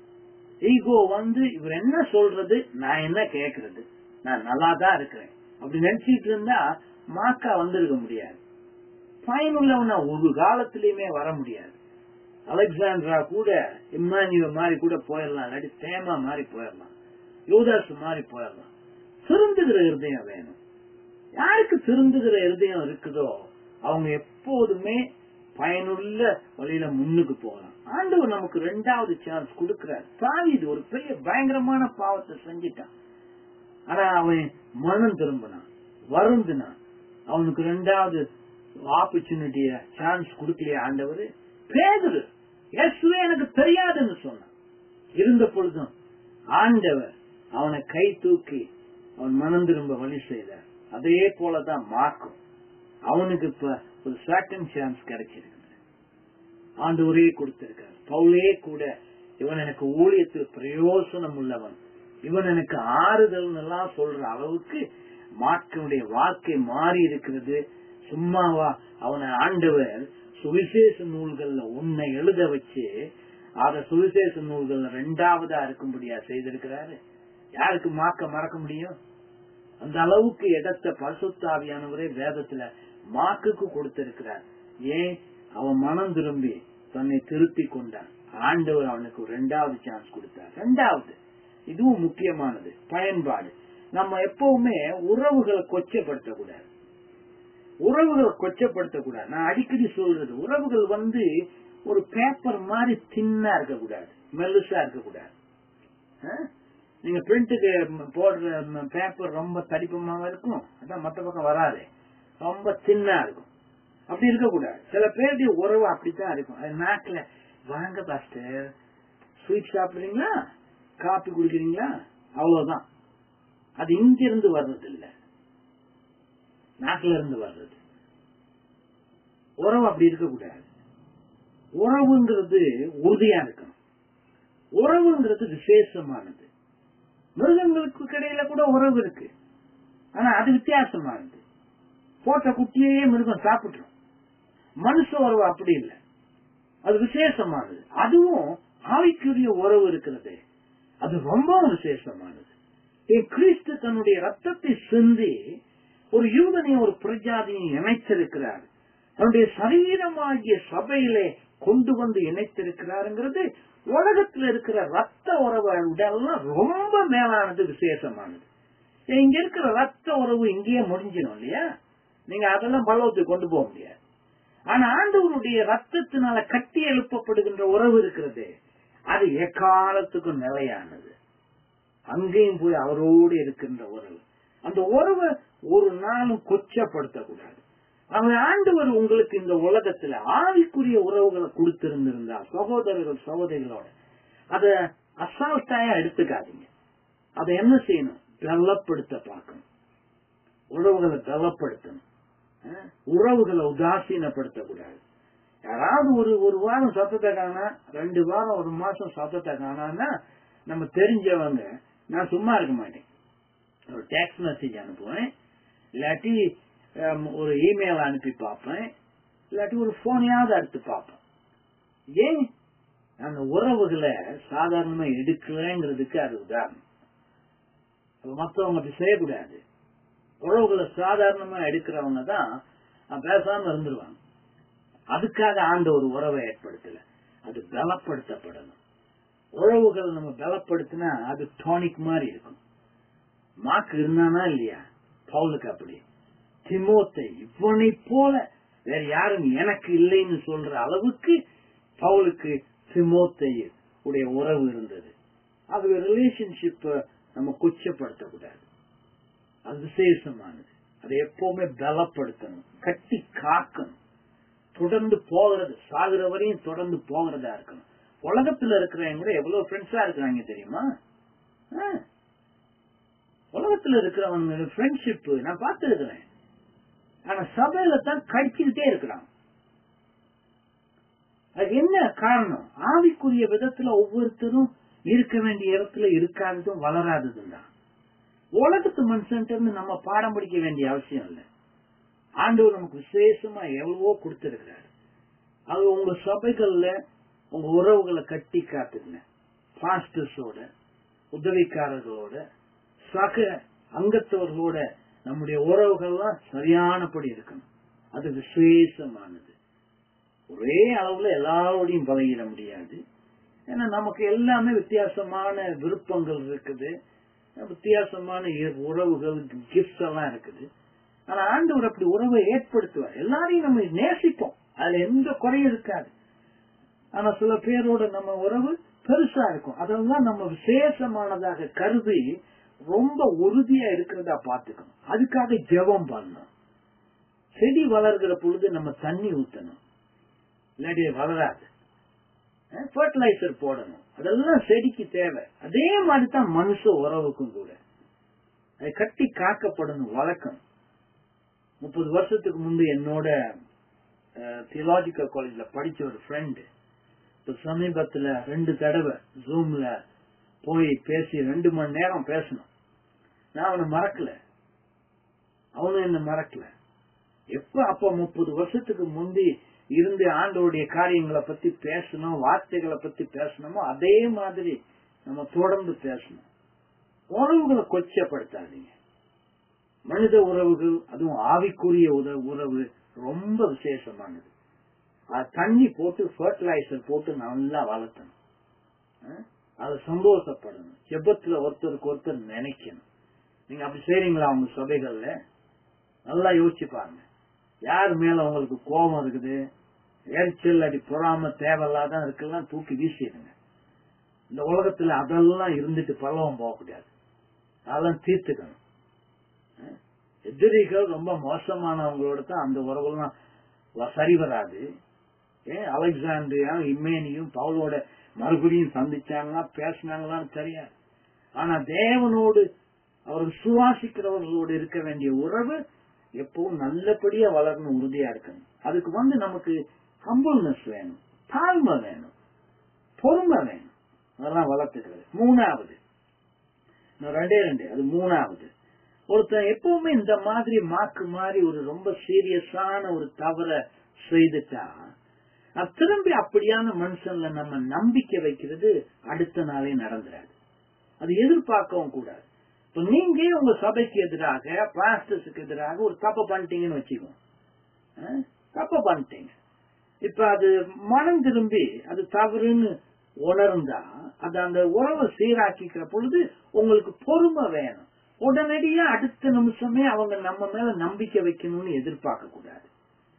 ஈகோ வந்து இவர் என்ன சொல்றது நான் என்ன கேக்குறது நான் நல்லா தான் இருக்கிறேன் அப்படி நினைச்சிட்டு இருந்தா மாக்கா வந்திருக்க முடியாது பயனுள்ளவனா ஒரு காலத்திலயுமே வர முடியாது அலெக்சாண்ட்ரா கூட இம்மானியோ மாதிரி கூட போயிடலாம் இல்லாட்டி தேமா மாதிரி போயிடலாம் யோதாஸ் மாதிரி போயிடலாம் திருந்துகிற இருதயம் வேணும் யாருக்கு திருந்துகிற இருதயம் இருக்குதோ அவங்க எப்போதுமே பயனுள்ள வழியில முன்னுக்கு போகலாம் ஆண்டவர் நமக்கு ரெண்டாவது சான்ஸ் கொடுக்கிறார் தாவீது ஒரு பெரிய பயங்கரமான பாவத்தை செஞ்சிட்டான் ஆனா அவன் மனம் திரும்பினான் வருந்தினான் அவனுக்கு ரெண்டாவது ஆப்பர்ச்சுனிட்டிய சான்ஸ் கொடுக்கலையா ஆண்டவர் பேதுரு இயேசுவே எனக்கு தெரியாதுன்னு சொன்னான் இருந்த பொழுதும் ஆண்டவர் அவனை கை தூக்கி அவன் மனம் திரும்ப வழி செய்தார் அதே போலதான் மார்க்கும் அவனுக்கு இப்ப ஒரு செகண்ட் சான்ஸ் கிடைச்சிருக்கு ஆண்டவரே கொடுத்திருக்கார் பவுலே கூட இவன் எனக்கு ஊழியத்தில் பிரயோசனம் உள்ளவன் இவன் எனக்கு ஆறுதல் எல்லாம் சொல்ற அளவுக்கு மார்க்கனுடைய வாழ்க்கை மாறி இருக்கிறது சும்மாவா அவனை ஆண்டவர் சுவிசேஷ நூல்கள்ல உன்னை எழுத வச்சு அத சுவிசேஷ நூல்கள்ல ரெண்டாவதா இருக்கும்படியா செய்திருக்கிறாரு யாருக்கு மாக்க மறக்க முடியும் அந்த அளவுக்கு இடத்தை பரிசுத்தாவியானவரே வேதத்துல மாக்குக்கு கொடுத்திருக்கிறார் ஏன் அவன் மனம் திரும்பி தன்னை திருத்தி கொண்டான் ஆண்டவர் அவனுக்கு ஒரு ரெண்டாவது சான்ஸ் கொடுத்தார் ரெண்டாவது இதுவும் முக்கியமானது பயன்பாடு நம்ம எப்பவுமே உறவுகளை கொச்சப்படுத்தக்கூடாது உறவுகளை கொச்சப்படுத்தக்கூடாது நான் அடிக்கடி சொல்றது உறவுகள் வந்து ஒரு பேப்பர் மாதிரி தின்னா இருக்கக்கூடாது மெல்லுசா இருக்கக்கூடாது ஆ? நீங்க பிரிண்ட்டுக்கு போடுற பேப்பர் ரொம்ப தடிப்பமாக இருக்கும் அதான் மத்த பக்கம் வராது ரொம்ப தின்னா இருக்கும் அப்படி இருக்கக்கூடாது சில பேருடைய உறவு அப்படித்தான் இருக்கும் அது நாக்குல வாங்க பாஸ்டர் ஸ்வீட் சாப்பிடுறீங்களா காப்பி குடிக்கிறீங்களா அவ்வளவுதான் அது இங்க இருந்து வர்றது இல்ல நாக்குல இருந்து வர்றது உறவு அப்படி இருக்கக்கூடாது உறவுங்கிறது உறுதியா இருக்கணும் உறவுங்கிறது விசேஷமானது மிருகங்களுக்கு கிடையில கூட உறவு இருக்கு ஆனா அது வித்தியாசமானது போட்ட குட்டியே மிருகம் சாப்பிட்டுரும் மனுஷ உறவு அப்படி இல்லை அது விசேஷமானது அதுவும் ஆவிக்குரிய உறவு இருக்கிறது அது ரொம்ப விசேஷமானது என் கிறிஸ்து தன்னுடைய ரத்தத்தை சிந்தி ஒரு யூதனையும் ஒரு பிரஜாதியும் இணைத்திருக்கிறார் தன்னுடைய சரீரமாகிய சபையிலே கொண்டு வந்து இணைத்திருக்கிறாருங்கிறது உலகத்துல இருக்கிற ரத்த உறவுடெல்லாம் ரொம்ப மேலானது விசேஷமானது இங்க இருக்கிற ரத்த உறவு இங்கேயே முடிஞ்சிடும் இல்லையா நீங்க அதெல்லாம் பலவத்துக்கு கொண்டு போக முடியாது ஆனா ஆண்டவருடைய ரத்தத்தினால கட்டி எழுப்பப்படுகின்ற உறவு இருக்கிறது அது எக்காலத்துக்கும் நிலையானது அங்கேயும் போய் அவரோடு இருக்கின்ற உறவு அந்த உறவை ஒரு நாளும் கொச்சப்படுத்தக்கூடாது அவன் ஆண்டவர் உங்களுக்கு இந்த உலகத்துல ஆவிக்குரிய உறவுகளை கொடுத்திருந்திருந்தா சகோதரர்கள் சகோதரிகளோட அத அசால்ட்டாயா எடுத்துக்காதீங்க அதை என்ன செய்யணும் பலப்படுத்த பார்க்கணும் உறவுகளை பலப்படுத்தணும் அஹ், உறவுகளை உதாசீனப்படுத்தக்கூடாது யாராவது ஒரு ஒரு வாரம் சத்தத்தை காணா ரெண்டு வாரம் ஒரு மாசம் சத்தத்தை காணான்னா நம்ம தெரிஞ்சவங்க நான் சும்மா இருக்க மாட்டேன் ஒரு டெக்ஸ்ட் மெசேஜ் அனுப்புவேன் இல்லாட்டி ஹம், ஒரு இமெயில் அனுப்பி பார்ப்பேன் இல்லாட்டி ஒரு போனையாவது எடுத்து பார்ப்பேன் ஏன் அந்த உறவுகளை சாதாரணமா எடுக்கலங்கிறதுக்கு அது உதாரணம் அப்ப மத்தவங்க அப்படி செய்யக்கூடாது உறவுகளை சாதாரணமா எடுக்கிறவங்க தான் அஹ், பேசாம இருந்துருவாங்க அதுக்காக ஆண்ட ஒரு உறவை ஏற்படுத்தல அது பலப்படுத்தப்படணும் உறவுகளை நம்ம பலப்படுத்தினா அது டானிக் மாதிரி இருக்கும் மாக்கு இருந்தானா இல்லையா பவுலுக்கு அப்படி திமோத்தை இவனை போல வேற யாரும் எனக்கு இல்லைன்னு சொல்ற அளவுக்கு பவுலுக்கு திமோத்தேயு உடைய உறவு இருந்தது அது ரிலேஷன்ஷிப்ப நம்ம கொச்சப்படுத்தக்கூடாது அது விசேஷமானது அதை எப்பவுமே பலப்படுத்தணும் கட்டி காக்கணும் தொடர்ந்து போகிறது சாகுற வரையும் தொடர்ந்து போகிறதா இருக்கணும் உலகத்துல இருக்கிறவங்க கூட எவ்வளவு ஃப்ரெண்ட்ஸா இருக்கிறாங்க தெரியுமா ஆ. உலகத்துல இருக்கிறவங்க ஃப்ரெண்ட்ஷிப் நான் பார்த்திருக்கிறேன் ஆனா சபையில தான் கடிச்சுக்கிட்டே இருக்கிறான் அது என்ன காரணம் ஆவிக்குரிய விதத்துல ஒவ்வொருத்தரும் இருக்க வேண்டிய இடத்துல இருக்காததும் வளராததும் தான் உலகத்து மனுஷன்ட்டு இருந்து நம்ம பாடம் படிக்க வேண்டிய அவசியம் இல்லை ஆண்டவர் நமக்கு விசேஷமா எவ்வளவோ கொடுத்திருக்கிறாரு அது உங்க சபைகள்ல உங்க உறவுகளை கட்டி காத்துங்க பாஸ்டர்ஸோட உதவிக்காரர்களோட சக அங்கத்தவர்களோட நம்முடைய உறவுகள்லாம் சரியானபடி இருக்கணும் அது விசேஷமானது ஒரே அளவுல எல்லாரோடையும் பழகிட முடியாது ஏன்னா நமக்கு எல்லாமே வித்தியாசமான விருப்பங்கள் இருக்குது வித்தியாசமான இ- உறவுகள் கிஃப்ட்ஸ் எல்லாம் இருக்குது ஆனா ஆண்டவர் அப்படி உறவை ஏற்படுத்துவார் எல்லாரையும் நம்ம நேசிப்போம் அதுல எந்த குறையும் இருக்காது ஆனா சில பேரோட நம்ம உறவு பெருசா இருக்கும் அதெல்லாம் நம்ம விசேஷமானதாக கருதி ரொம்ப உறுதியா இருக்கிறதா பார்த்துக்கணும் அதுக்காக ஜெபம் பண்ணணும் செடி வளர்கிற பொழுது நம்ம தண்ணி ஊத்தணும் இல்லாட்டி அது வளராது ஃபர்டிலைசர் போடணும் அதெல்லாம் செடிக்கு தேவை அதே மாதிரி தான் மனுஷ உறவுக்கும் கூட அது கட்டி காக்கப்படணும் வழக்கம் முப்பது வருஷத்துக்கு முன்பு என்னோட தியலாஜிக்கல் காலேஜ்ல படிச்ச ஒரு ஃப்ரெண்டு இப்ப சமீபத்துல ரெண்டு தடவை ஜூம்ல போய் பேசி ரெண்டு மணி நேரம் பேசணும் நான் அவனை மறக்கல அவனும் என்ன மறக்கல எப்ப அப்ப முப்பது வருஷத்துக்கு முந்தி இருந்து ஆண்டோடைய காரியங்களை பத்தி பேசணும் வார்த்தைகளை பத்தி பேசணுமோ அதே மாதிரி நம்ம தொடர்ந்து பேசணும் உறவுகளை கொச்சப்படுத்தாதீங்க மனித உறவுகள் அதுவும் ஆவிக்குரிய உத- உறவு ரொம்ப விசேஷமானது அது தண்ணி போட்டு ஃபர்டிலைசர் போட்டு நல்லா வளர்த்தணும் அஹ்? அது சந்தோஷப்படணும் ஜெபத்துல ஒருத்தருக்கு ஒருத்தர் நினைக்கணும் நீங்க அப்படி செய்றீங்களா உங்க சபைகள்ல நல்லா யோசிச்சு பாருங்க யார் மேல உங்களுக்கு கோபம் இருக்குது எரிச்சல் அடி பொறாம தேவையில்லாதான் இருக்கலாம் தூக்கி வீசிடுங்க இந்த உலகத்துல அதெல்லாம் இருந்துட்டு பலவம் போகக்கூடாது அதெல்லாம் தீர்த்துக்கணும் அஹ்? எதிரிகள் ரொம்ப மோசமானவங்களோட தான் அந்த உறவுலாம் வ- சரி வராது ஏன் அலெக்சாண்டியா இம்மேனியும் பவுலோட மறுபடியும் சந்திச்சாங்களா பேசினாங்களான்னு தெரியாது ஆனா தேவனோடு அவர் சுவாசிக்கிறவர்களோடு இருக்க வேண்டிய உறவு எப்பவும் நல்லபடியா வளரணும் உறுதியா இருக்கணும் அதுக்கு வந்து நமக்கு ஹம்பிள்னஸ் வேணும் தாழ்மை வேணும் பொறுமை வேணும் அதெல்லாம் வளர்த்துக்கிறது மூணாவது இன்னும் ரெண்டே ரெண்டு அது மூணாவது ஒருத்தன் எப்பவுமே இந்த மாதிரி மாக்கு மாதிரி ஒரு ரொம்ப சீரியஸான ஒரு தவற செய்துட்டா அது திரும்பி அப்படியான மனுஷன்ல நம்ம நம்பிக்கை வைக்கிறது அடுத்த நாளே நடந்துராது அது எதிர்பார்க்கவும் கூடாது இப்ப நீங்க உங்க சபைக்கு எதிராக பாஸ்டர்ஸுக்கு எதிராக ஒரு தப்பு பண்ணிட்டீங்கன்னு வச்சுக்கோங்க அஹ், தப்பு பண்ணிட்டீங்க இப்ப அது மனம் திரும்பி அது தவறுன்னு உணர்ந்தா அது அந்த உறவை சீராக்கிக்கிற பொழுது உங்களுக்கு பொறுமை வேணும் உடனடியா அடுத்த நிமிஷமே அவங்க நம்ம மேல நம்பிக்கை வைக்கணும்னு எதிர்பார்க்க கூடாது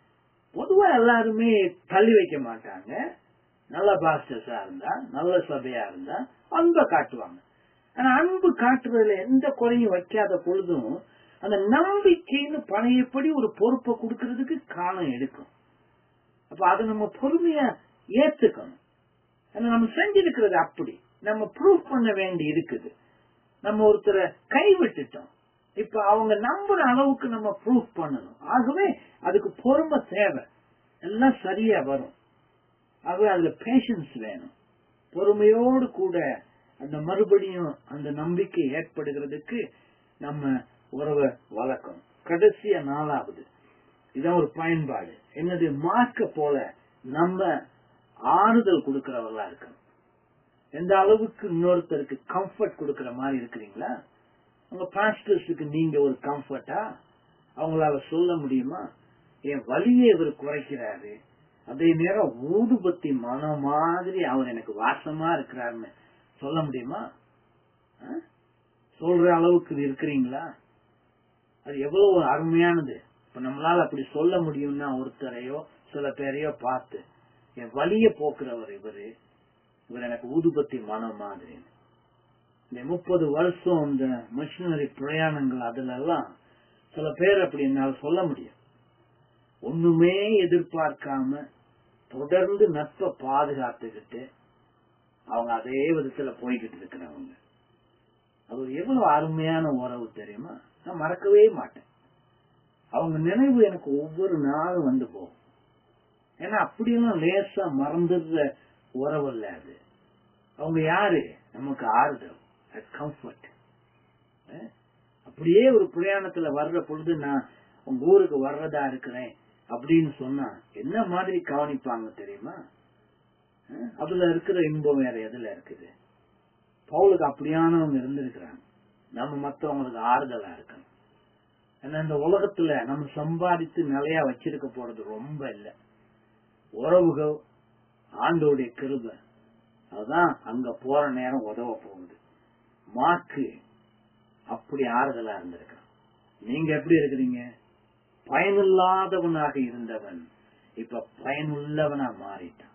பொதுவா எல்லாருமே தள்ளி வைக்க மாட்டாங்க நல்ல பாஸ்டர்ஸா இருந்தா நல்ல சபையா இருந்தா அன்பை காட்டுவாங்க ஆனா அன்பு காட்டுறதுல எந்த குறையும் வைக்காத பொழுதும் அந்த நம்பிக்கைன்னு பழையபடி ஒரு பொறுப்பை கொடுக்கறதுக்கு காலம் எடுக்கும் அப்ப அதை நம்ம பொறுமையா ஏத்துக்கணும் ஏன்னா நம்ம செஞ்சிருக்கிறது அப்படி நம்ம ப்ரூவ் பண்ண வேண்டி இருக்குது நம்ம ஒருத்தரை கைவிட்டுட்டோம் இப்ப அவங்க நம்புற அளவுக்கு நம்ம ப்ரூவ் பண்ணணும் ஆகவே அதுக்கு பொறுமை தேவை எல்லாம் சரியா வரும் ஆகவே அதுல பேஷன்ஸ் வேணும் பொறுமையோடு கூட அந்த மறுபடியும் அந்த நம்பிக்கை ஏற்படுகிறதுக்கு நம்ம உறவை வளர்க்கணும் கடைசிய நாலாவது இதான் ஒரு பயன்பாடு என்னது மார்க்க போல நம்ம ஆறுதல் கொடுக்கிறவர்களா இருக்கணும் எந்த அளவுக்கு இன்னொருத்தருக்கு கம்ஃபர்ட் கொடுக்கிற மாதிரி இருக்கிறீங்களா உங்க பாஸ்டர்ஸுக்கு நீங்க ஒரு கம்ஃபர்ட்டா அவங்களால சொல்ல முடியுமா என் வலியை இவர் குறைக்கிறாரு அதே நேரம் ஊதுபத்தி மனம் மாதிரி அவர் எனக்கு வாசமா இருக்கிறாருன்னு சொல்ல முடியுமா ஆ? சொல்ற அளவுக்கு இது இருக்கிறீங்களா அது எவ்வளவு அருமையானது இப்ப நம்மளால அப்படி சொல்ல முடியும்னா ஒருத்தரையோ சில பேரையோ பார்த்து என் வலிய போக்குறவர் இவரு இவர் எனக்கு ஊதுபத்தி மனம் மாதிரி இந்த முப்பது வருஷம் இந்த மிஷினரி பிரயாணங்கள் அதுல எல்லாம் சில பேர் அப்படி என்னால சொல்ல முடியும் ஒண்ணுமே எதிர்பார்க்காம தொடர்ந்து நட்பை பாதுகாத்துக்கிட்டு அவங்க அதே விதத்துல போய்கிட்டு இருக்கிறவங்க அது எவ்வளவு அருமையான உறவு தெரியுமா நான் மறக்கவே மாட்டேன் அவங்க நினைவு எனக்கு ஒவ்வொரு நாளும் வந்து போகும் ஏன்னா அப்படியெல்லாம் லேசா மறந்துடுற உறவு இல்ல அது அவங்க யாரு நமக்கு ஆறுதல் கம்ஃபர்ட் அப்படியே ஒரு பிரயாணத்துல வர்ற பொழுது நான் உங்க ஊருக்கு வர்றதா இருக்கிறேன் அப்படின்னு சொன்னா என்ன மாதிரி கவனிப்பாங்க தெரியுமா அஹ் அதுல இருக்கிற இன்பம் வேற எதுல இருக்குது பவுலுக்கு அப்படியானவங்க இருந்திருக்கிறாங்க நம்ம மத்தவங்களுக்கு ஆறுதலா இருக்கணும் ஏன்னா இந்த உலகத்துல நம்ம சம்பாதித்து நிலையா வச்சிருக்க போறது ரொம்ப இல்லை உறவுகள் ஆண்டோடைய கிருபை அதுதான் அங்க போற நேரம் உதவ போகுது மாக்கு அப்படி ஆறுதலா இருந்திருக்கான் நீங்க எப்படி இருக்கிறீங்க பயனில்லாதவனாக இருந்தவன் இப்ப பயனுள்ளவனா மாறிட்டான்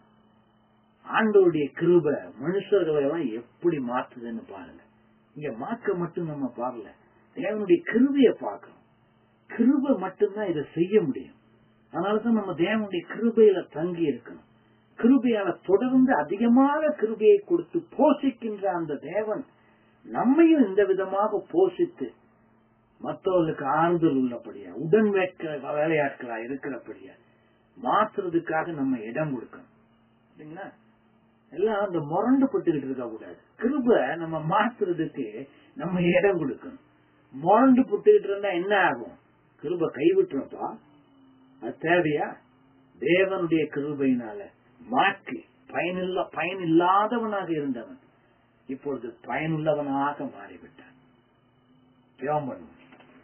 ஆண்டோடைய கிருபை மனுஷர்களை எல்லாம் எப்படி மாத்துதுன்னு பாருங்க இங்க மாக்க மட்டும் நம்ம பாக்கல தேவனுடைய கிருபைய பார்க்கணும் கிருபை மட்டும்தான் இதை செய்ய முடியும் அதனாலதான் நம்ம தேவனுடைய கிருபையில தங்கி இருக்கணும் கிருபையால தொடர்ந்து அதிகமாக கிருபையை கொடுத்து போஷிக்கின்ற அந்த தேவன் நம்மையும் இந்த விதமாக போஷித்து மற்றவர்களுக்கு ஆறுதல் உள்ளபடியா உடன் வேட்க வேலையாட்களா இருக்கிறபடியா மாற்றுறதுக்காக நம்ம இடம் கொடுக்கணும் சரிங்களா எல்லாம் அந்த முரண்டு பட்டுக்கிட்டு இருக்க கூடாது கிருப நம்ம மாத்துறதுக்கு நம்ம இடம் கொடுக்கணும் முரண்டு புட்டுக்கிட்டு இருந்தா என்ன ஆகும் கிருப கைவிட்டுறப்பா அது தேவையா தேவனுடைய கிருபையினால மாற்றி பயனில்ல பயனில்லாதவனாக இருந்தவன் இப்பொழுது பயனுள்ளவனாக மாறிவிட்டான் ஜெபம் பண்ணுவோம்.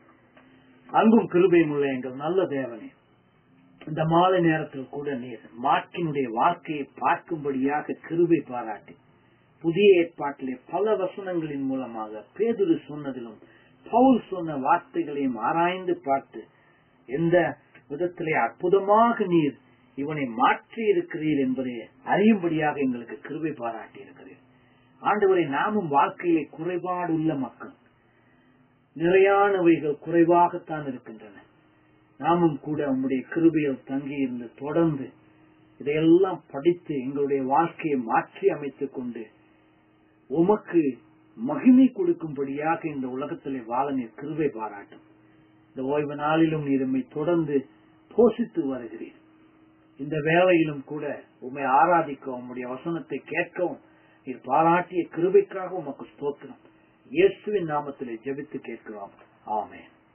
அன்பும் கிருபையும் உள்ள எங்கள் நல்ல தேவனே இந்த மாலை நேரத்தில் கூட நீர் மார்க்கினுடைய வாழ்க்கையை பார்க்கும்படியாக கிருபை பாராட்டி புதிய ஏற்பாட்டிலே பல வசனங்களின் மூலமாக பேதுரு சொன்னதிலும் பவுல் சொன்ன வார்த்தைகளையும் ஆராய்ந்து பார்த்து எந்த விதத்திலே அற்புதமாக நீர் இவனை மாற்றி இருக்கிறீர் என்பதை அறியும்படியாக எங்களுக்கு கிருபை பாராட்டி இருக்கிறீர் ஆண்டவரை நாமும் வாழ்க்கையிலே குறைபாடு உள்ள மக்கள் நிறையானவைகள் குறைவாகத்தான் இருக்கின்றன நாமும் கூட உம்முடைய கிருபையில் தங்கி இருந்து தொடர்ந்து இதையெல்லாம் படித்து எங்களுடைய வாழ்க்கையை மாற்றி அமைத்துக் கொண்டு உமக்கு மகிமை கொடுக்கும்படியாக இந்த உலகத்திலே வாழ நீர் கிருபை பாராட்டும் இந்த ஓய்வு நாளிலும் நீர் உம்மை தொடர்ந்து போஷித்து வருகிறீர் இந்த வேளையிலும் கூட உம்மை ஆராதிக்க உம்முடைய வசனத்தை கேட்கவும் நீர் பாராட்டிய கிருபைக்காக உமக்கு ஸ்தோத்திரம் இயேசுவின் நாமத்திலே ஜெபித்து கேட்கிறோம் ஆமென்